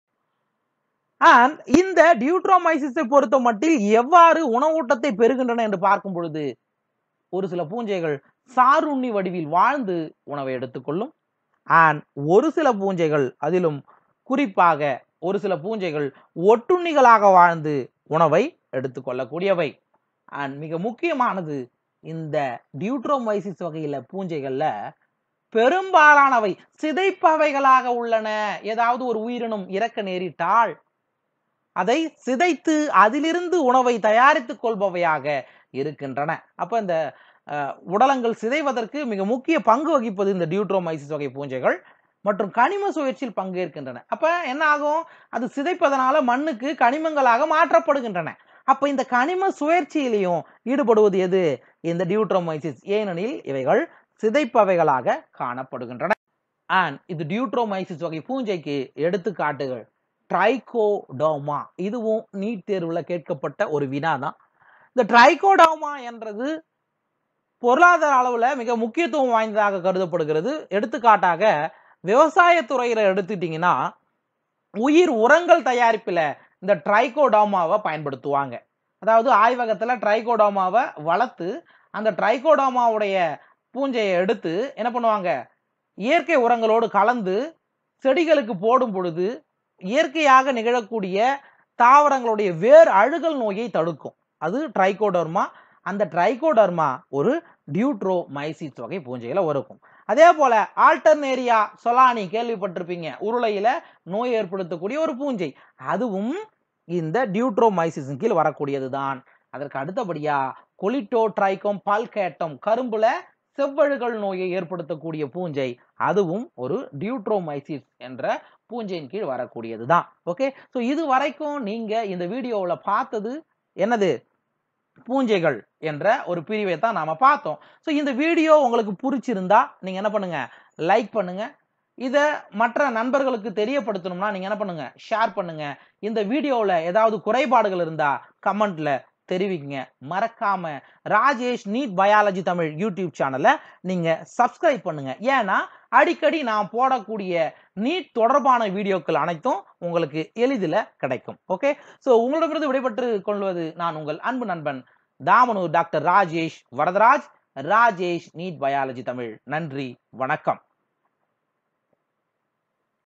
அண்ட் இந்த டியூட்ரோமைசிஸை பொறுத்த மட்டில் எவ்வாறு உணவூட்டத்தை பெறுகின்றன என்று பார்க்கும் பொழுது ஒரு சில பூஞ்சைகள் சாருண்ணி வடிவில் வாழ்ந்து உணவை எடுத்துக்கொள்ளும் அண்ட் ஒரு சில பூஞ்சைகள் அதிலும் குறிப்பாக ஒரு சில பூஞ்சைகள் ஒட்டுண்ணிகளாக வாழ்ந்து உணவை எடுத்துக்கொள்ளக்கூடியவை அண்ட் மிக முக்கியமானது இந்த டியூட்ரோமைசிஸ் வகையில பூஞ்சைகள்ல பெரும்பாலானவை சிதைப்பவைகளாக உள்ளன ஏதாவது ஒரு உயிரினம் இறக்க நேரிட்டால் அதை சிதைத்து அதிலிருந்து உணவை தயாரித்துக் கொள்பவையாக இருக்கின்றன அப்ப இந்த அஹ், உடலங்கள் சிதைவதற்கு மிக முக்கிய பங்கு வகிப்பது இந்த டியூட்ரோமைசிஸ் வகை பூஞ்சைகள் மற்றும் கனிம சுழற்சியில் பங்கேற்கின்றன அப்ப என்ன ஆகும் அது சிதைப்பதனால மண்ணுக்கு கனிமங்களாக மாற்றப்படுகின்றன அப்ப இந்த கனிம சுழற்சியிலையும் ஈடுபடுவது எது இந்த டியூட்ரோமைசிஸ் ஏனெனில் இவைகள் சிதைப்பவைகளாக காணப்படுகின்றன அண்ட் இது டியூட்ரோமைசிஸ் வகை பூஞ்சைக்கு எடுத்துக்காட்டுகள் ட்ரைகோடோமா இதுவும் நீட் தேர்வுல கேட்கப்பட்ட ஒரு வினா தான் இந்த ட்ரைகோடோமா என்றது பொருளாதார அளவுல மிக முக்கியத்துவம் வாய்ந்ததாக கருதப்படுகிறது எடுத்துக்காட்டாக விவசாயத்துறையில எடுத்துட்டீங்கன்னா உயிர் உரங்கள் தயாரிப்புல இந்த ட்ரைகோடோமாவை பயன்படுத்துவாங்க அதாவது ஆய்வகத்துல ட்ரைகோடோமாவை வளர்த்து அந்த ட்ரைகோடோமாவுடைய பூஞ்சையை எடுத்து என்ன பண்ணுவாங்க இயற்கை உரங்களோடு கலந்து செடிகளுக்கு போடும் பொழுது இயற்கையாக நிகழக்கூடிய தாவரங்களுடைய வேர் அழுகல் நோயை தடுக்கும் அது ட்ரைகோடர்மா அந்த ட்ரைகோடர்மா ஒரு டியூட்ரோமைசிஸ் வகை பூஞ்சையில இருக்கும் அதே போல ஆல்டர்னேரியா சொலானி கேள்விப்பட்டிருப்பீங்க உருளையில நோய் ஏற்படுத்தக்கூடிய ஒரு பூஞ்சை அதுவும் இந்த டியூட்ரோமைசிஸின் கீழ் வரக்கூடியதுதான் அதற்கு அடுத்தபடியா கொலிட்டோ ட்ரைகோம் பால்கேட்டம் கரும்புல செவ்வழுகல் நோயை ஏற்படுத்தக்கூடிய பூஞ்சை அதுவும் ஒரு டியூட்ரோமைசிஸ் என்ற பூஞ்சையின் கீழ் வரக்கூடியதுதான் ஓகே ஸோ இது வரைக்கும் நீங்க இந்த வீடியோவில் பார்த்தது என்னது பூஞ்சைகள் என்ற ஒரு பிரிவை தான் நாம பார்த்தோம் ஸோ இந்த வீடியோ உங்களுக்கு பிடிச்சிருந்தா நீங்க என்ன பண்ணுங்க லைக் பண்ணுங்க இதை மற்ற நண்பர்களுக்கு தெரியப்படுத்தணும்னா நீங்க என்ன பண்ணுங்க ஷேர் பண்ணுங்க இந்த வீடியோவில் ஏதாவது குறைபாடுகள் இருந்தா கமெண்ட்ல தெரிவிங்க மறக்காம Rajesh NEET biology Tamil YouTube சேனலை நீங்க சப்ஸ்கிரைப் பண்ணுங்க ஏன்னா அடிக்கடி நான் போடக்கூடிய நீட் தொடர்பான வீடியோக்கள் அனைத்தும் உங்களுக்கு எளிதில் கிடைக்கும் ஓகே ஸோ உங்களிடமிருந்து விடைபெற்று கொள்வது நான் உங்கள் அன்பு நண்பன் Thamanur doctor Rajesh Varadaraj Rajesh NEET biology Tamil நன்றி வணக்கம்